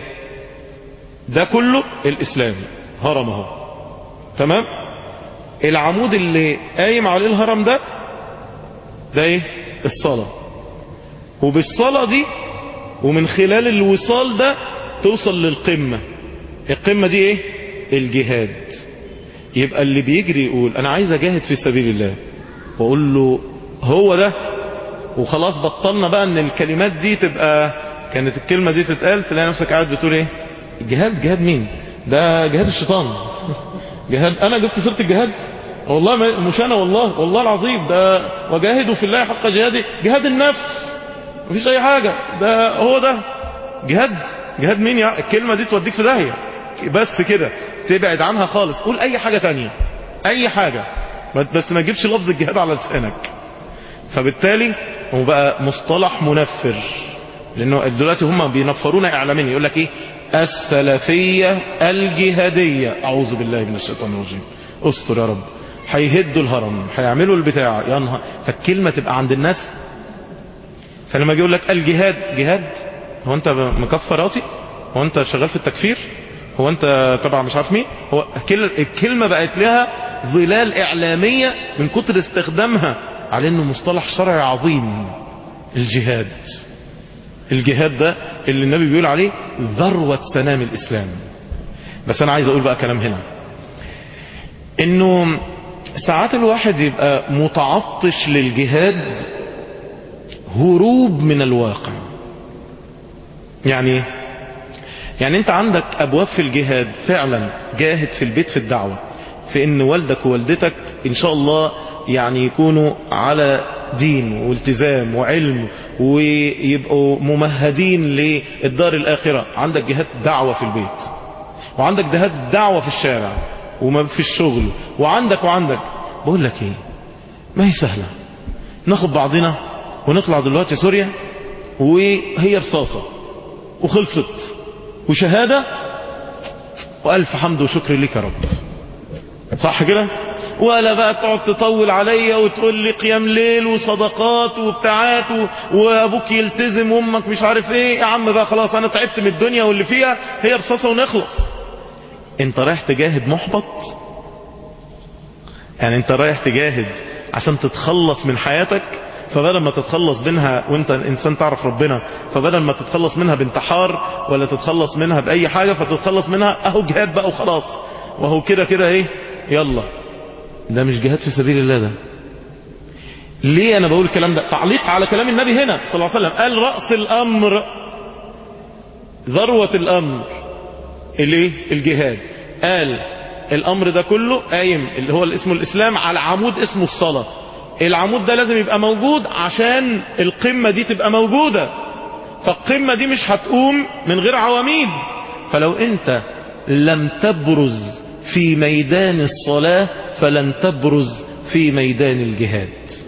ده كله الإسلام هرم اهو تمام العمود اللي قايم عليه الهرم ده ده ايه الصلاة وبالصلاة دي ومن خلال الوصال ده توصل للقمة القمة دي ايه الجهاد يبقى اللي بيجري يقول انا عايز اجاهد في سبيل الله واقول له هو ده وخلاص بطلنا بقى ان الكلمات دي تبقى كانت الكلمة دي تتقال تلاقي نفسك قاعد بتقول ايه الجهاد جهاد مين ده جهاد الشيطان جهاد انا جبت سيرة الجهاد والله مش انا والله والله العظيم ده وجاهدوا في الله حق جهاده جهاد النفس مفيش اي حاجة ده هو ده جهاد جهاد مين يا الكلمة دي توديك في داهية بس كده تبعد عنها خالص قول اي حاجة تانية اي حاجة بس ما تجيبش لفظ الجهاد على لسانك فبالتالي هو بقى مصطلح منفر لانه دلوقتي هم بينفرونا اعلاميا يقول لك ايه السلفية الجهادية اعوذ بالله من الشيطان الرجيم استر يا رب هيهدوا الهرم هيعملوا البتاع ينهى فالكلمة تبقى عند الناس فلما يقول لك الجهاد جهاد هو انت مكفر راسي هو انت شغال في التكفير هو انت تبع مش عارف مين هو الكلمة بقت لها ظلال اعلامية من كتر استخدامها على انه مصطلح شرعي عظيم الجهاد الجهاد ده اللي النبي بيقول عليه ذروة سنام الاسلام بس انا عايز اقول بقى كلام هنا انه ساعات الواحد يبقى متعطش للجهاد هروب من الواقع يعني يعني انت عندك ابواب في الجهاد فعلا جاهد في البيت في الدعوة في ان والدك ووالدتك ان شاء الله يعني يكونوا على دين والتزام وعلم ويبقوا ممهدين للدار الاخرة عندك جهاد دعوة في البيت وعندك جهاد دعوة في الشارع وما في الشغل وعندك وعندك بقول لك ايه ما هي سهلة ناخد بعضنا ونطلع دلوقتي سوريا وهي رصاصة وخلصت وشهادة وألف حمد وشكر لك يا رب صح كده ولا بقى تقعد تطول عليا وتقول لي قيام ليل وصدقات وبتاعات وابوك يلتزم وامك مش عارف ايه يا عم بقى خلاص انا تعبت من الدنيا واللي فيها هي رصاصة ونخلص انت رايح تجاهد محبط يعني انت رايح تجاهد عشان تتخلص من حياتك فبدل ما تتخلص منها وانت انسان تعرف ربنا فبدل ما تتخلص منها بانتحار ولا تتخلص منها باي حاجة فتتخلص منها اهو جهاد بقى وخلاص وهو كده كده ايه يلا ده مش جهاد في سبيل الله ده ليه انا بقول الكلام ده تعليق على كلام النبي هنا صلى الله عليه وسلم قال رأس الامر ذروة الامر الايه الجهاد قال الامر ده كله قايم اللي هو اسمه الاسلام على عمود اسمه الصلاة العمود ده لازم يبقى موجود عشان القمة دي تبقى موجودة فالقمة دي مش هتقوم من غير عواميد فلو انت لم تبرز في ميدان الصلاة فلن تبرز في ميدان الجهاد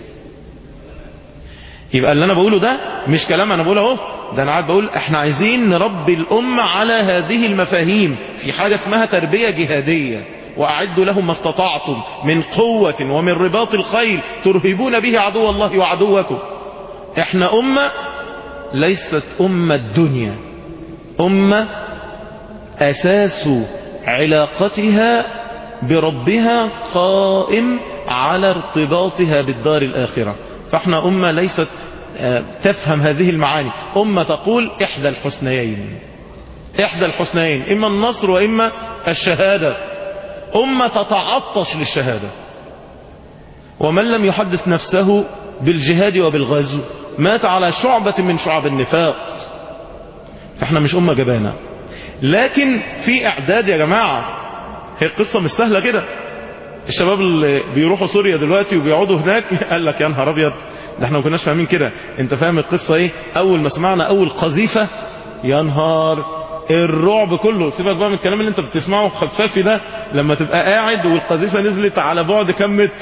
يبقى اللي انا بقوله ده مش كلام انا بقوله اهو ده انا قاعد بقول احنا عايزين نربي الامة على هذه المفاهيم في حاجة اسمها تربية جهادية واعدوا لهم ما استطعتم من قوة ومن رباط الخيل ترهبون به عدو الله وعدوكم احنا امة ليست امة الدنيا امة اساس علاقتها بربها قائم على ارتباطها بالدار الآخرة فاحنا أمة ليست تفهم هذه المعاني أمة تقول إحدى الحسنيين إحدى الحسنيين إما النصر وإما الشهادة أمة تتعطش للشهادة ومن لم يحدث نفسه بالجهاد وبالغزو مات على شعبة من شعب النفاق فاحنا مش أمة جبانة لكن في اعداد يا جماعة هي القصة مش سهلة كده الشباب اللي بيروحوا سوريا دلوقتي وبيقعدوا هناك قال لك يا نهار ابيض ده احنا ما كناش فاهمين كده انت فاهم القصة ايه اول ما سمعنا اول قذيفة يا نهار الرعب كله سيبك بقى من الكلام اللي انت بتسمعه خفافي ده لما تبقى قاعد والقذيفة نزلت على بعد كم متر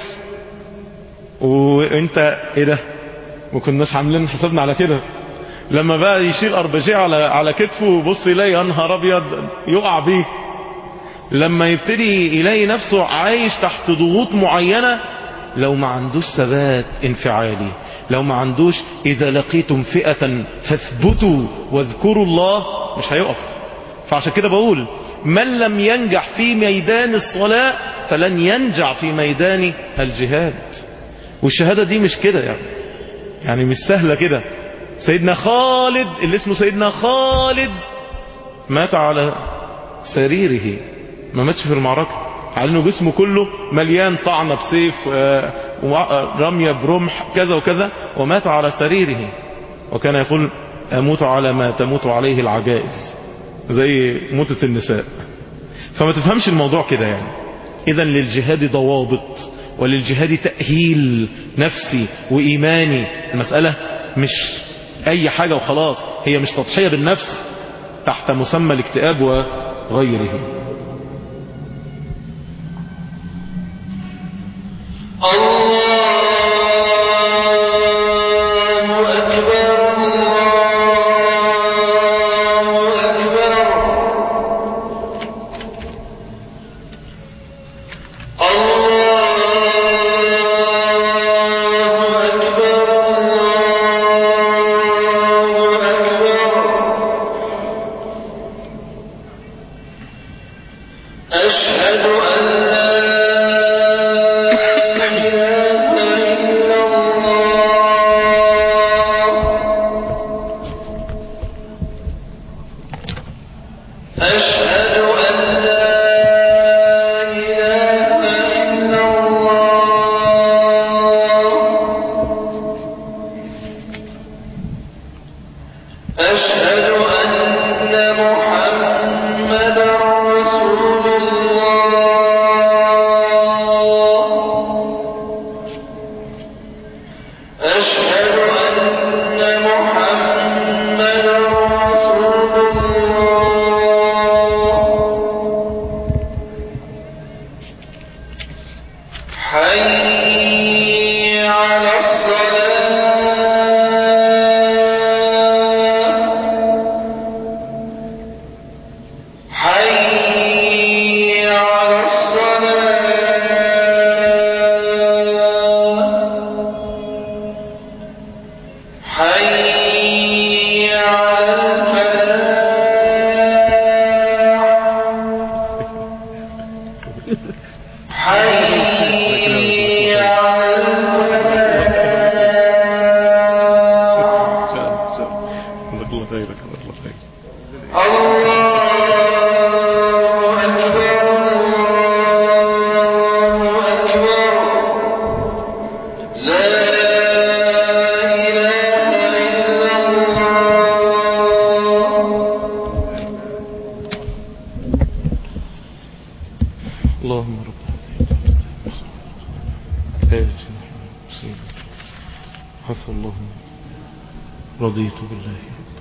وانت ايه ده ما كناش عاملين حسابنا على كده لما بقى يشيل اربجيه على على كتفه وبص يلاقي يا نهار ابيض يقع بيه لما يبتدي يلاقي نفسه عايش تحت ضغوط معينة لو ما عندوش ثبات انفعالي لو ما عندوش اذا لقيتم فئة فاثبتوا واذكروا الله مش هيقف فعشان كده بقول من لم ينجح في ميدان الصلاة فلن ينجح في ميدان الجهاد والشهادة دي مش كده يعني يعني مش سهلة كده سيدنا خالد اللي اسمه سيدنا خالد مات على سريره ما ماتش في المعركة على انه جسمه كله مليان طعنة بسيف رمية برمح كذا وكذا ومات على سريره وكان يقول اموت على ما تموت عليه العجائز زي موتة النساء فما تفهمش الموضوع كده يعني اذا للجهاد ضوابط وللجهاد تأهيل نفسي وإيماني المسألة مش أي حاجة وخلاص هي مش تضحية بالنفس تحت مسمى الاكتئاب وغيره الله أكبر الله أكبر الله أكبر الله أكبر أشهد أن لا إله إلا الله أشهد أن لا إله إلا الله أشهد أن محمدا رسول الله أشهد أن محمدا رسول الله حي على الصلاة حي على الصلاة حي على الفلاح حي على الفلاح جزاك الله خير جزاك الله خير الله أكبر الله أكبر لا إله إلا الله اللهم رب آية سيدة حث الله رضيت بالله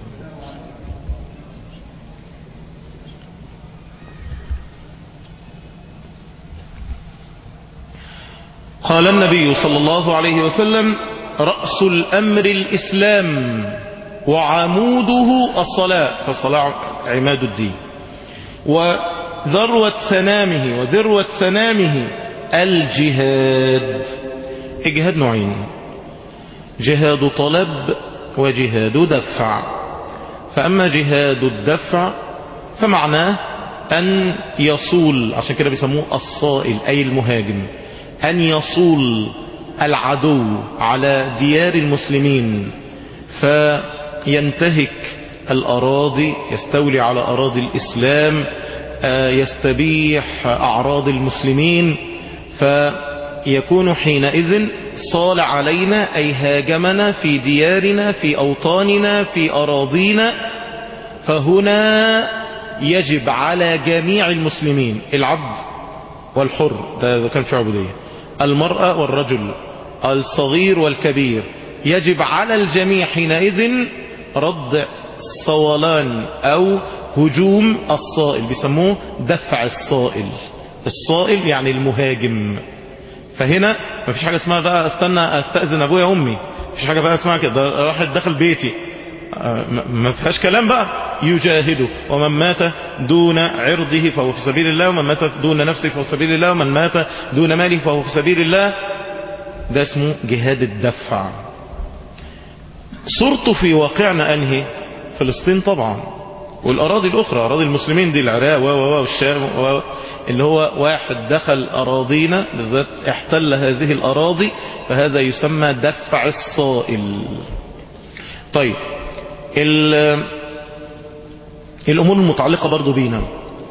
قال النبي صلى الله عليه وسلم رأس الأمر الإسلام وعموده الصلاة فالصلاة عماد الدين وذروة سنامه وذروة سنامه الجهاد الجهاد نوعين جهاد طلب وجهاد دفع فأما جهاد الدفع فمعناه أن يصول عشان كده بيسموه الصائل أي المهاجم أن يصول العدو على ديار المسلمين فينتهك الأراضي يستولي على أراضي الإسلام آه، يستبيح أعراض المسلمين فيكون حينئذ صال علينا أي هاجمنا في ديارنا في أوطاننا في أراضينا فهنا يجب على جميع المسلمين العبد والحر ده إذا كان في عبودية المرأة والرجل الصغير والكبير يجب على الجميع حينئذ رد صولان أو هجوم الصائل بيسموه دفع الصائل الصائل يعني المهاجم فهنا مفيش حاجة اسمها بقى استنى استأذن ابويا وامي مفيش حاجة بقى اسمها كده ده راح دخل بيتي آه، ما- ما فيهاش كلام بقى يجاهده ومن مات دون عرضه فهو في سبيل الله ومن مات دون نفسه فهو في سبيل الله ومن مات دون ماله فهو في سبيل الله ده اسمه جهاد الدفع صورته في واقعنا انهي فلسطين طبعا والاراضي الاخرى اراضي المسلمين دي العراق و و و والشام و اللي هو واحد دخل اراضينا بالذات احتل هذه الاراضي فهذا يسمى دفع الصائل طيب ال- الامور المتعلقه برضو بينا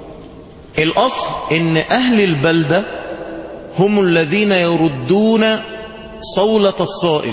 الاصل ان اهل البلده هم الذين يردون صولة الصائل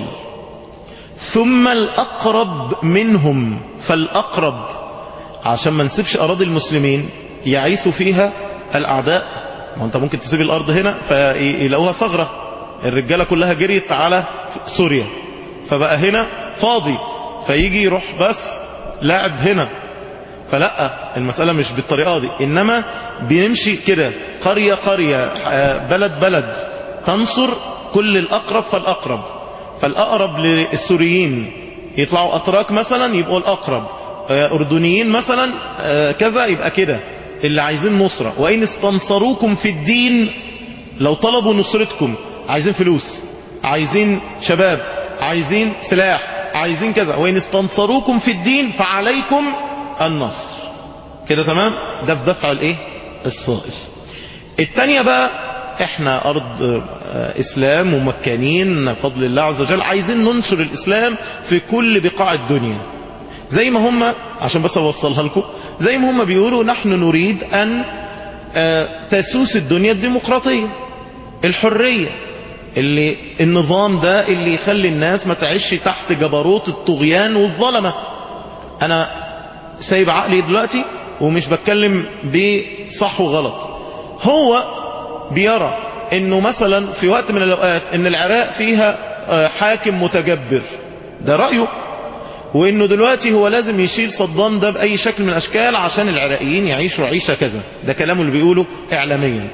ثم الأقرب منهم فالأقرب عشان ما نسيبش أراضي المسلمين يعيثوا فيها الأعداء ما أنت ممكن تسيب الأرض هنا فيلاقوها ثغرة الرجالة كلها جريت على سوريا فبقى هنا فاضي فيجي يروح بس لاعب هنا فلا المسألة مش بالطريقة دي إنما بنمشي كده قرية قرية آه، بلد بلد تنصر كل الأقرب فالأقرب فالأقرب للسوريين يطلعوا أتراك مثلا يبقوا الأقرب آه، أردنيين مثلا آه، كذا يبقى كده اللي عايزين نصرة وإن استنصروكم في الدين لو طلبوا نصرتكم عايزين فلوس عايزين شباب عايزين سلاح عايزين كذا وإن استنصروكم في الدين فعليكم النصر كده تمام ده في دفع الايه الصائل التانية بقى احنا ارض آه، اسلام ومكانين فضل الله عز وجل عايزين ننشر الاسلام في كل بقاع الدنيا زي ما هم عشان بس اوصلها لكم زي ما هم بيقولوا نحن نريد ان آه، تسوس الدنيا الديمقراطية الحرية اللي النظام ده اللي يخلي الناس ما تعيش تحت جبروت الطغيان والظلمة انا سايب عقلي دلوقتي ومش بتكلم بصح وغلط هو بيرى انه مثلا في وقت من الاوقات ان العراق فيها آه، حاكم متجبر ده رأيه وانه دلوقتي هو لازم يشيل صدام ده باي شكل من الاشكال عشان العراقيين يعيشوا عيشة كذا ده كلامه اللي بيقوله اعلاميا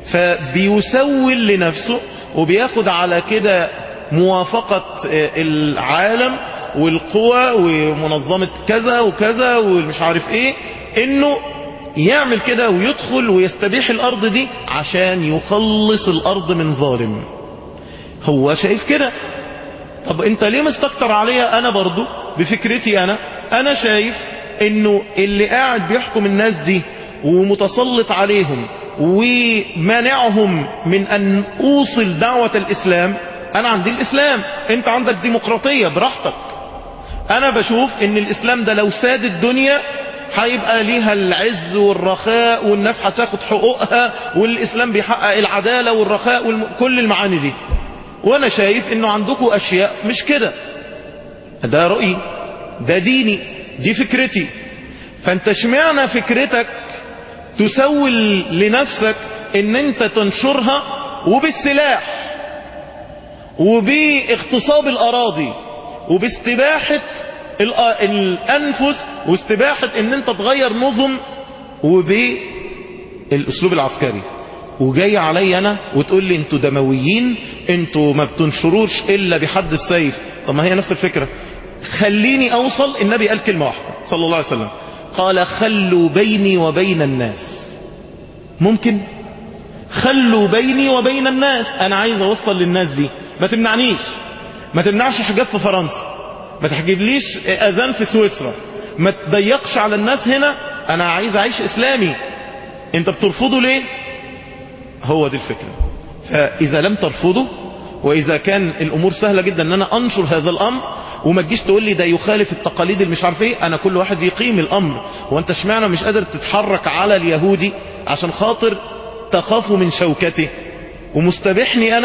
فبيسول لنفسه وبياخد على كده موافقة آه، العالم والقوى ومنظمة كذا وكذا والمش عارف ايه انه يعمل كده ويدخل ويستبيح الارض دي عشان يخلص الارض من ظالم هو شايف كده طب انت ليه مستكتر عليا انا برضو بفكرتي انا انا شايف انه اللي قاعد بيحكم الناس دي ومتسلط عليهم ومانعهم من ان اوصل دعوة الاسلام انا عندي الاسلام انت عندك ديمقراطية براحتك انا بشوف ان الاسلام ده لو ساد الدنيا هيبقى ليها العز والرخاء والناس هتاخد حقوقها والاسلام بيحقق العدالة والرخاء وكل المعاني دي وانا شايف انه عندكم اشياء مش كده ده رأيي ده ديني دي فكرتي فانت اشمعنى فكرتك تسول لنفسك ان انت تنشرها وبالسلاح وباغتصاب الاراضي وباستباحة الأ- الانفس واستباحة ان انت تغير نظم وبالاسلوب العسكري وجاي علي انا وتقول لي انتوا دمويين انتوا ما بتنشروش الا بحد السيف طب ما هي نفس الفكرة خليني اوصل النبي قال كلمة واحدة صلى الله عليه وسلم قال خلوا بيني وبين الناس ممكن خلوا بيني وبين الناس انا عايز اوصل للناس دي ما تمنعنيش ما تمنعش حجاب في فرنسا ما تحجبليش اذان في سويسرا ما تضيقش على الناس هنا انا عايز اعيش اسلامي انت بترفضه ليه هو دي الفكرة فاذا لم ترفضه واذا كان الامور سهلة جدا ان انا انشر هذا الامر وما تجيش تقول لي ده يخالف التقاليد اللي مش عارف ايه انا كل واحد يقيم الامر هو انت اشمعنى مش قادر تتحرك على اليهودي عشان خاطر تخاف من شوكته ومستبحني انا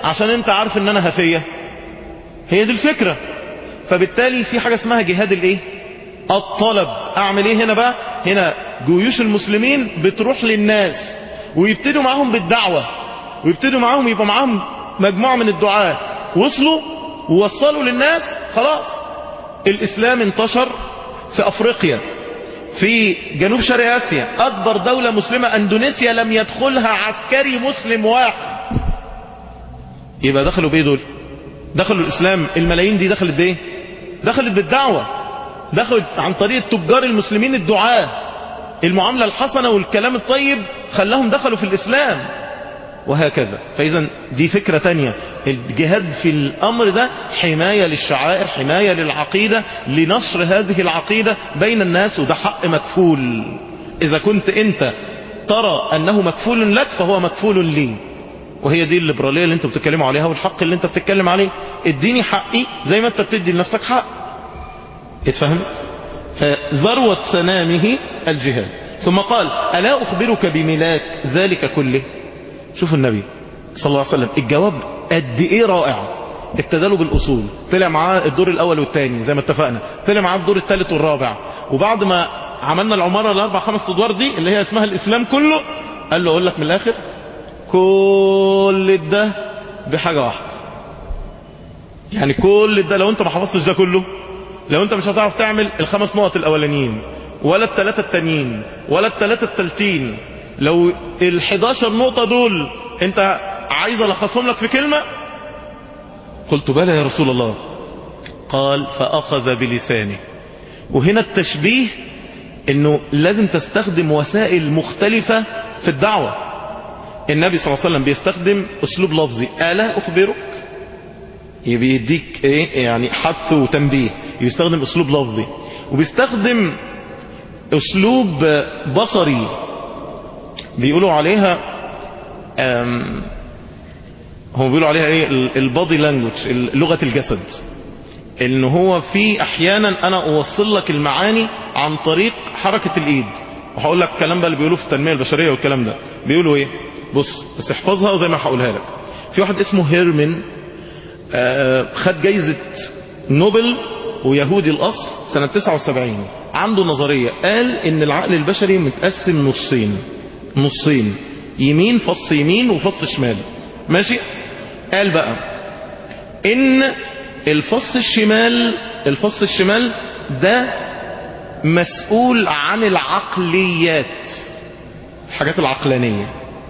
عشان انت عارف ان انا هفية هي دي الفكرة فبالتالي في حاجة اسمها جهاد الايه الطلب اعمل ايه هنا بقى هنا جيوش المسلمين بتروح للناس ويبتدوا معاهم بالدعوة ويبتدوا معاهم يبقى معاهم مجموعة من الدعاة وصلوا ووصلوا للناس خلاص الاسلام انتشر في افريقيا في جنوب شرق اسيا اكبر دولة مسلمة اندونيسيا لم يدخلها عسكري مسلم واحد يبقى دخلوا بايه دول دخلوا الاسلام الملايين دي دخلت بايه دخلت بالدعوة دخلت عن طريق التجار المسلمين الدعاة المعاملة الحسنة والكلام الطيب خلاهم دخلوا في الاسلام وهكذا فاذا دي فكرة تانية الجهاد في الامر ده حماية للشعائر حماية للعقيدة لنشر هذه العقيدة بين الناس وده حق مكفول اذا كنت انت ترى انه مكفول لك فهو مكفول لي وهي دي الليبرالية اللي انت بتتكلموا عليها والحق اللي انت بتتكلم عليه اديني حقي زي ما انت بتدي لنفسك حق اتفهمت فذروة سنامه الجهاد ثم قال ألا أخبرك بملاك ذلك كله شوف النبي صلى الله عليه وسلم الجواب قد ايه رائع ابتدى له بالاصول طلع معاه الدور الاول والثاني زي ما اتفقنا طلع معاه الدور الثالث والرابع وبعد ما عملنا العماره الاربع خمس ادوار دي اللي هي اسمها الاسلام كله قال له اقول لك من الاخر كل ده بحاجه واحده يعني كل ده لو انت ما حفظتش ده كله لو انت مش هتعرف تعمل الخمس نقط الاولانيين ولا الثلاثه التانيين ولا الثلاثه التالتين لو ال11 نقطة دول انت عايز الخصهم لك في كلمة قلت بلى يا رسول الله قال فأخذ بلسانه وهنا التشبيه انه لازم تستخدم وسائل مختلفة في الدعوة النبي صلى الله عليه وسلم بيستخدم اسلوب لفظي ألا اخبرك بيديك ايه يعني حث وتنبيه بيستخدم اسلوب لفظي وبيستخدم اسلوب بصري بيقولوا عليها هم بيقولوا عليها ايه البادي لانجوج لغة الجسد ان هو في احيانا انا اوصل لك المعاني عن طريق حركة الايد وهقول لك الكلام بقى اللي بيقولوه في التنمية البشرية والكلام ده بيقولوا ايه بص بس احفظها وزي ما هقولها لك في واحد اسمه هيرمن خد جايزة نوبل ويهودي الاصل سنة 79 عنده نظرية قال ان العقل البشري متقسم نصين نصين يمين فص يمين وفص شمال ماشي قال بقى ان الفص الشمال الفص الشمال ده مسؤول عن العقليات الحاجات العقلانية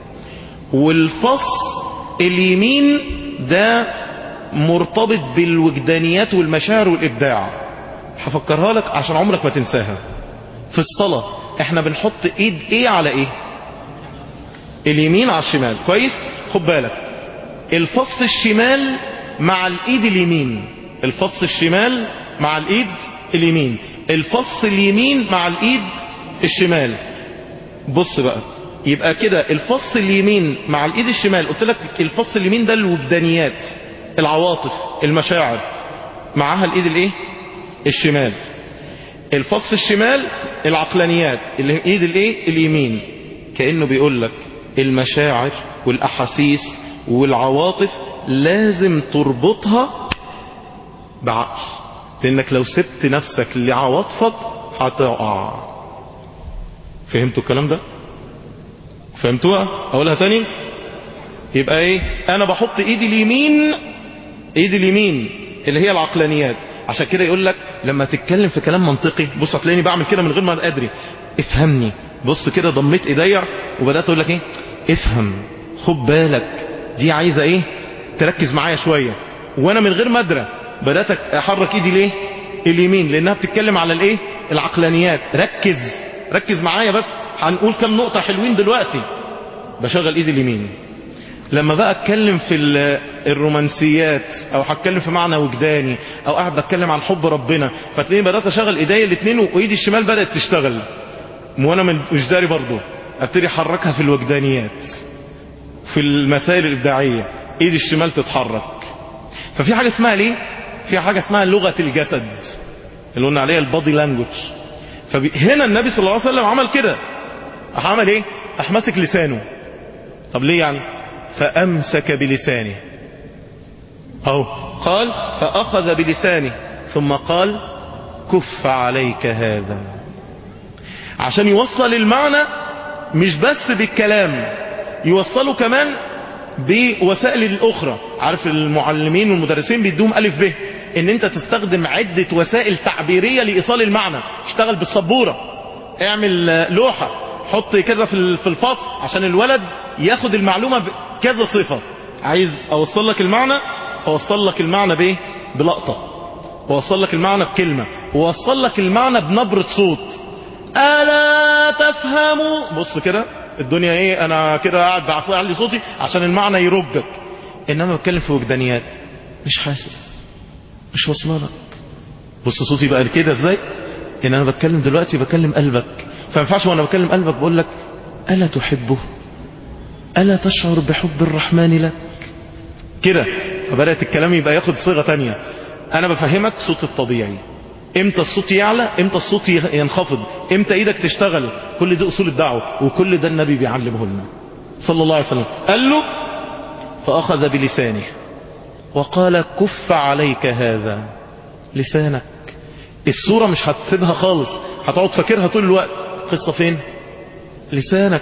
والفص اليمين ده مرتبط بالوجدانيات والمشاعر والإبداع هفكرها لك عشان عمرك ما تنساها في الصلاة احنا بنحط ايد ايه على ايه اليمين على الشمال كويس خد بالك الفص الشمال مع الايد اليمين الفص الشمال مع الايد اليمين الفص اليمين مع الايد الشمال بص بقى يبقى كده الفص اليمين مع الايد الشمال قلت لك الفص اليمين ده الوجدانيات العواطف المشاعر معاها الايد الايه الشمال الفص الشمال العقلانيات الايد الايه اليمين كأنه بيقول لك المشاعر والاحاسيس والعواطف لازم تربطها بعقل لانك لو سبت نفسك لعواطفك هتقع فهمتوا الكلام ده فهمتوها اقولها تاني يبقى ايه انا بحط ايدي اليمين ايدي اليمين اللي هي العقلانيات عشان كده يقول لك لما تتكلم في كلام منطقي بص هتلاقيني بعمل كده من غير ما ادري افهمني بص كده ضميت ايديا وبدات اقول لك ايه افهم خد بالك دي عايزه ايه تركز معايا شويه وانا من غير ما ادري بدات احرك ايدي ليه اليمين لانها بتتكلم على الايه العقلانيات ركز ركز معايا بس هنقول كم نقطه حلوين دلوقتي بشغل ايدي اليمين لما بقى اتكلم في الرومانسيات او هتكلم في معنى وجداني او قاعد بتكلم عن حب ربنا فتلاقيني بدات اشغل ايديا الاثنين وايدي الشمال بدات تشتغل وانا مش داري برضه ابتدي احركها في الوجدانيات في المسائل الابداعيه ايدي الشمال تتحرك ففي حاجه اسمها ليه في حاجه اسمها لغه الجسد اللي قلنا عليها البادي لانجوج فهنا النبي صلى الله عليه وسلم عمل كده عمل ايه راح ماسك لسانه طب ليه يعني فامسك بلسانه أو قال فأخذ بلسانه ثم قال كف عليك هذا عشان يوصل المعنى مش بس بالكلام يوصله كمان بوسائل الأخرى عارف المعلمين والمدرسين بيدوهم ألف به ان انت تستخدم عدة وسائل تعبيرية لإيصال المعنى اشتغل بالسبورة اعمل لوحة حط كذا في في الفصل عشان الولد ياخد المعلومة بكذا صفة عايز اوصل لك المعنى فوصل لك المعنى بايه بلقطة ووصل لك المعنى بكلمة ووصل لك المعنى بنبرة صوت ألا تفهموا بص كده الدنيا ايه انا كده قاعد بعلي صوتي عشان المعنى يرجك انما بتكلم في وجدانيات مش حاسس مش واصله لك بص صوتي بقى كده ازاي ان انا بتكلم دلوقتي بكلم قلبك فما ينفعش وانا بكلم قلبك بقول لك الا تحبه الا تشعر بحب الرحمن لك كده فبدات الكلام يبقى ياخد صيغه تانية انا بفهمك صوت الطبيعي امتى الصوت يعلى امتى الصوت ينخفض امتى ايدك تشتغل كل دي اصول الدعوه وكل ده النبي بيعلمه لنا صلى الله عليه وسلم قال له فاخذ بلسانه وقال كف عليك هذا لسانك الصورة مش هتسيبها خالص هتقعد فاكرها طول الوقت قصة فين لسانك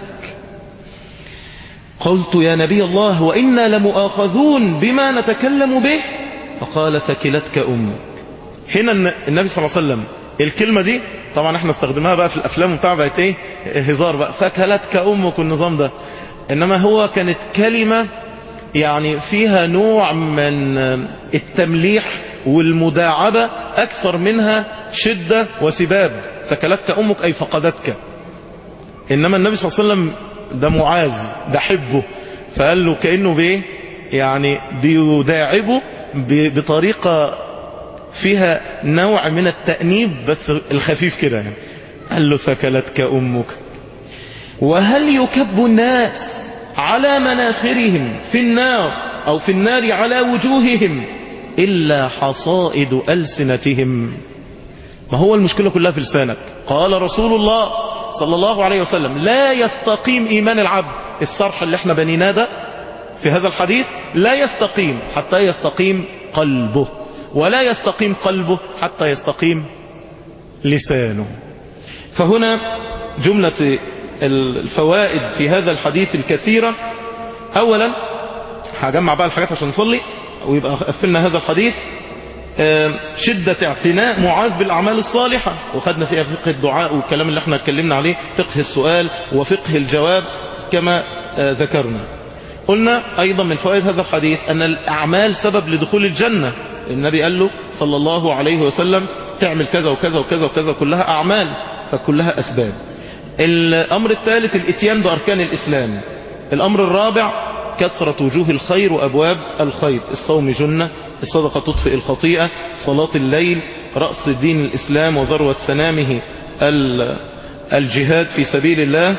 قلت يا نبي الله وإنا لمؤاخذون بما نتكلم به فقال ثكلتك أمك هنا النبي صلى الله عليه وسلم الكلمة دي طبعا احنا استخدمناها بقى في الافلام وبتاع بقت ايه هزار بقى ثكلتك امك النظام ده انما هو كانت كلمة يعني فيها نوع من التمليح والمداعبة أكثر منها شدة وسباب ثكلتك أمك أي فقدتك إنما النبي صلى الله عليه وسلم ده معاذ ده حبه فقال له كأنه بيه يعني بيداعبه بطريقة فيها نوع من التأنيب بس الخفيف كده يعني قال له ثكلتك أمك وهل يكب الناس على مناخرهم في النار أو في النار على وجوههم إلا حصائد ألسنتهم ما هو المشكلة كلها في لسانك قال رسول الله صلى الله عليه وسلم لا يستقيم إيمان العبد الصرح اللي احنا بنيناه ده في هذا الحديث لا يستقيم حتى يستقيم قلبه ولا يستقيم قلبه حتى يستقيم لسانه فهنا جملة الفوائد في هذا الحديث الكثيرة اولا هجمع بقى الحاجات عشان نصلي ويبقى قفلنا هذا الحديث شدة اعتناء معاذ بالأعمال الصالحة وخدنا فيها فقه الدعاء والكلام اللي احنا اتكلمنا عليه فقه السؤال وفقه الجواب كما ذكرنا قلنا أيضا من فوائد هذا الحديث أن الأعمال سبب لدخول الجنة النبي قال له صلى الله عليه وسلم تعمل كذا وكذا وكذا وكذا كلها أعمال فكلها أسباب الأمر الثالث الاتيان بأركان الإسلام الأمر الرابع كثرة وجوه الخير وأبواب الخير الصوم جنة الصدقة تطفئ الخطيئة صلاة الليل رأس دين الإسلام وذروة سنامه الجهاد في سبيل الله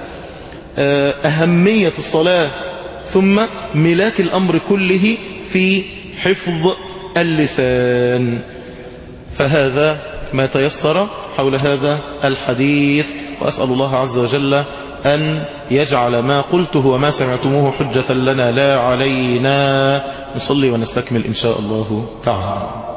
أهمية الصلاة ثم ملاك الأمر كله في حفظ اللسان فهذا ما تيسر حول هذا الحديث وأسأل الله عز وجل أن يجعل ما قلته وما سمعتموه حجة لنا لا علينا نصلي ونستكمل إن شاء الله تعالى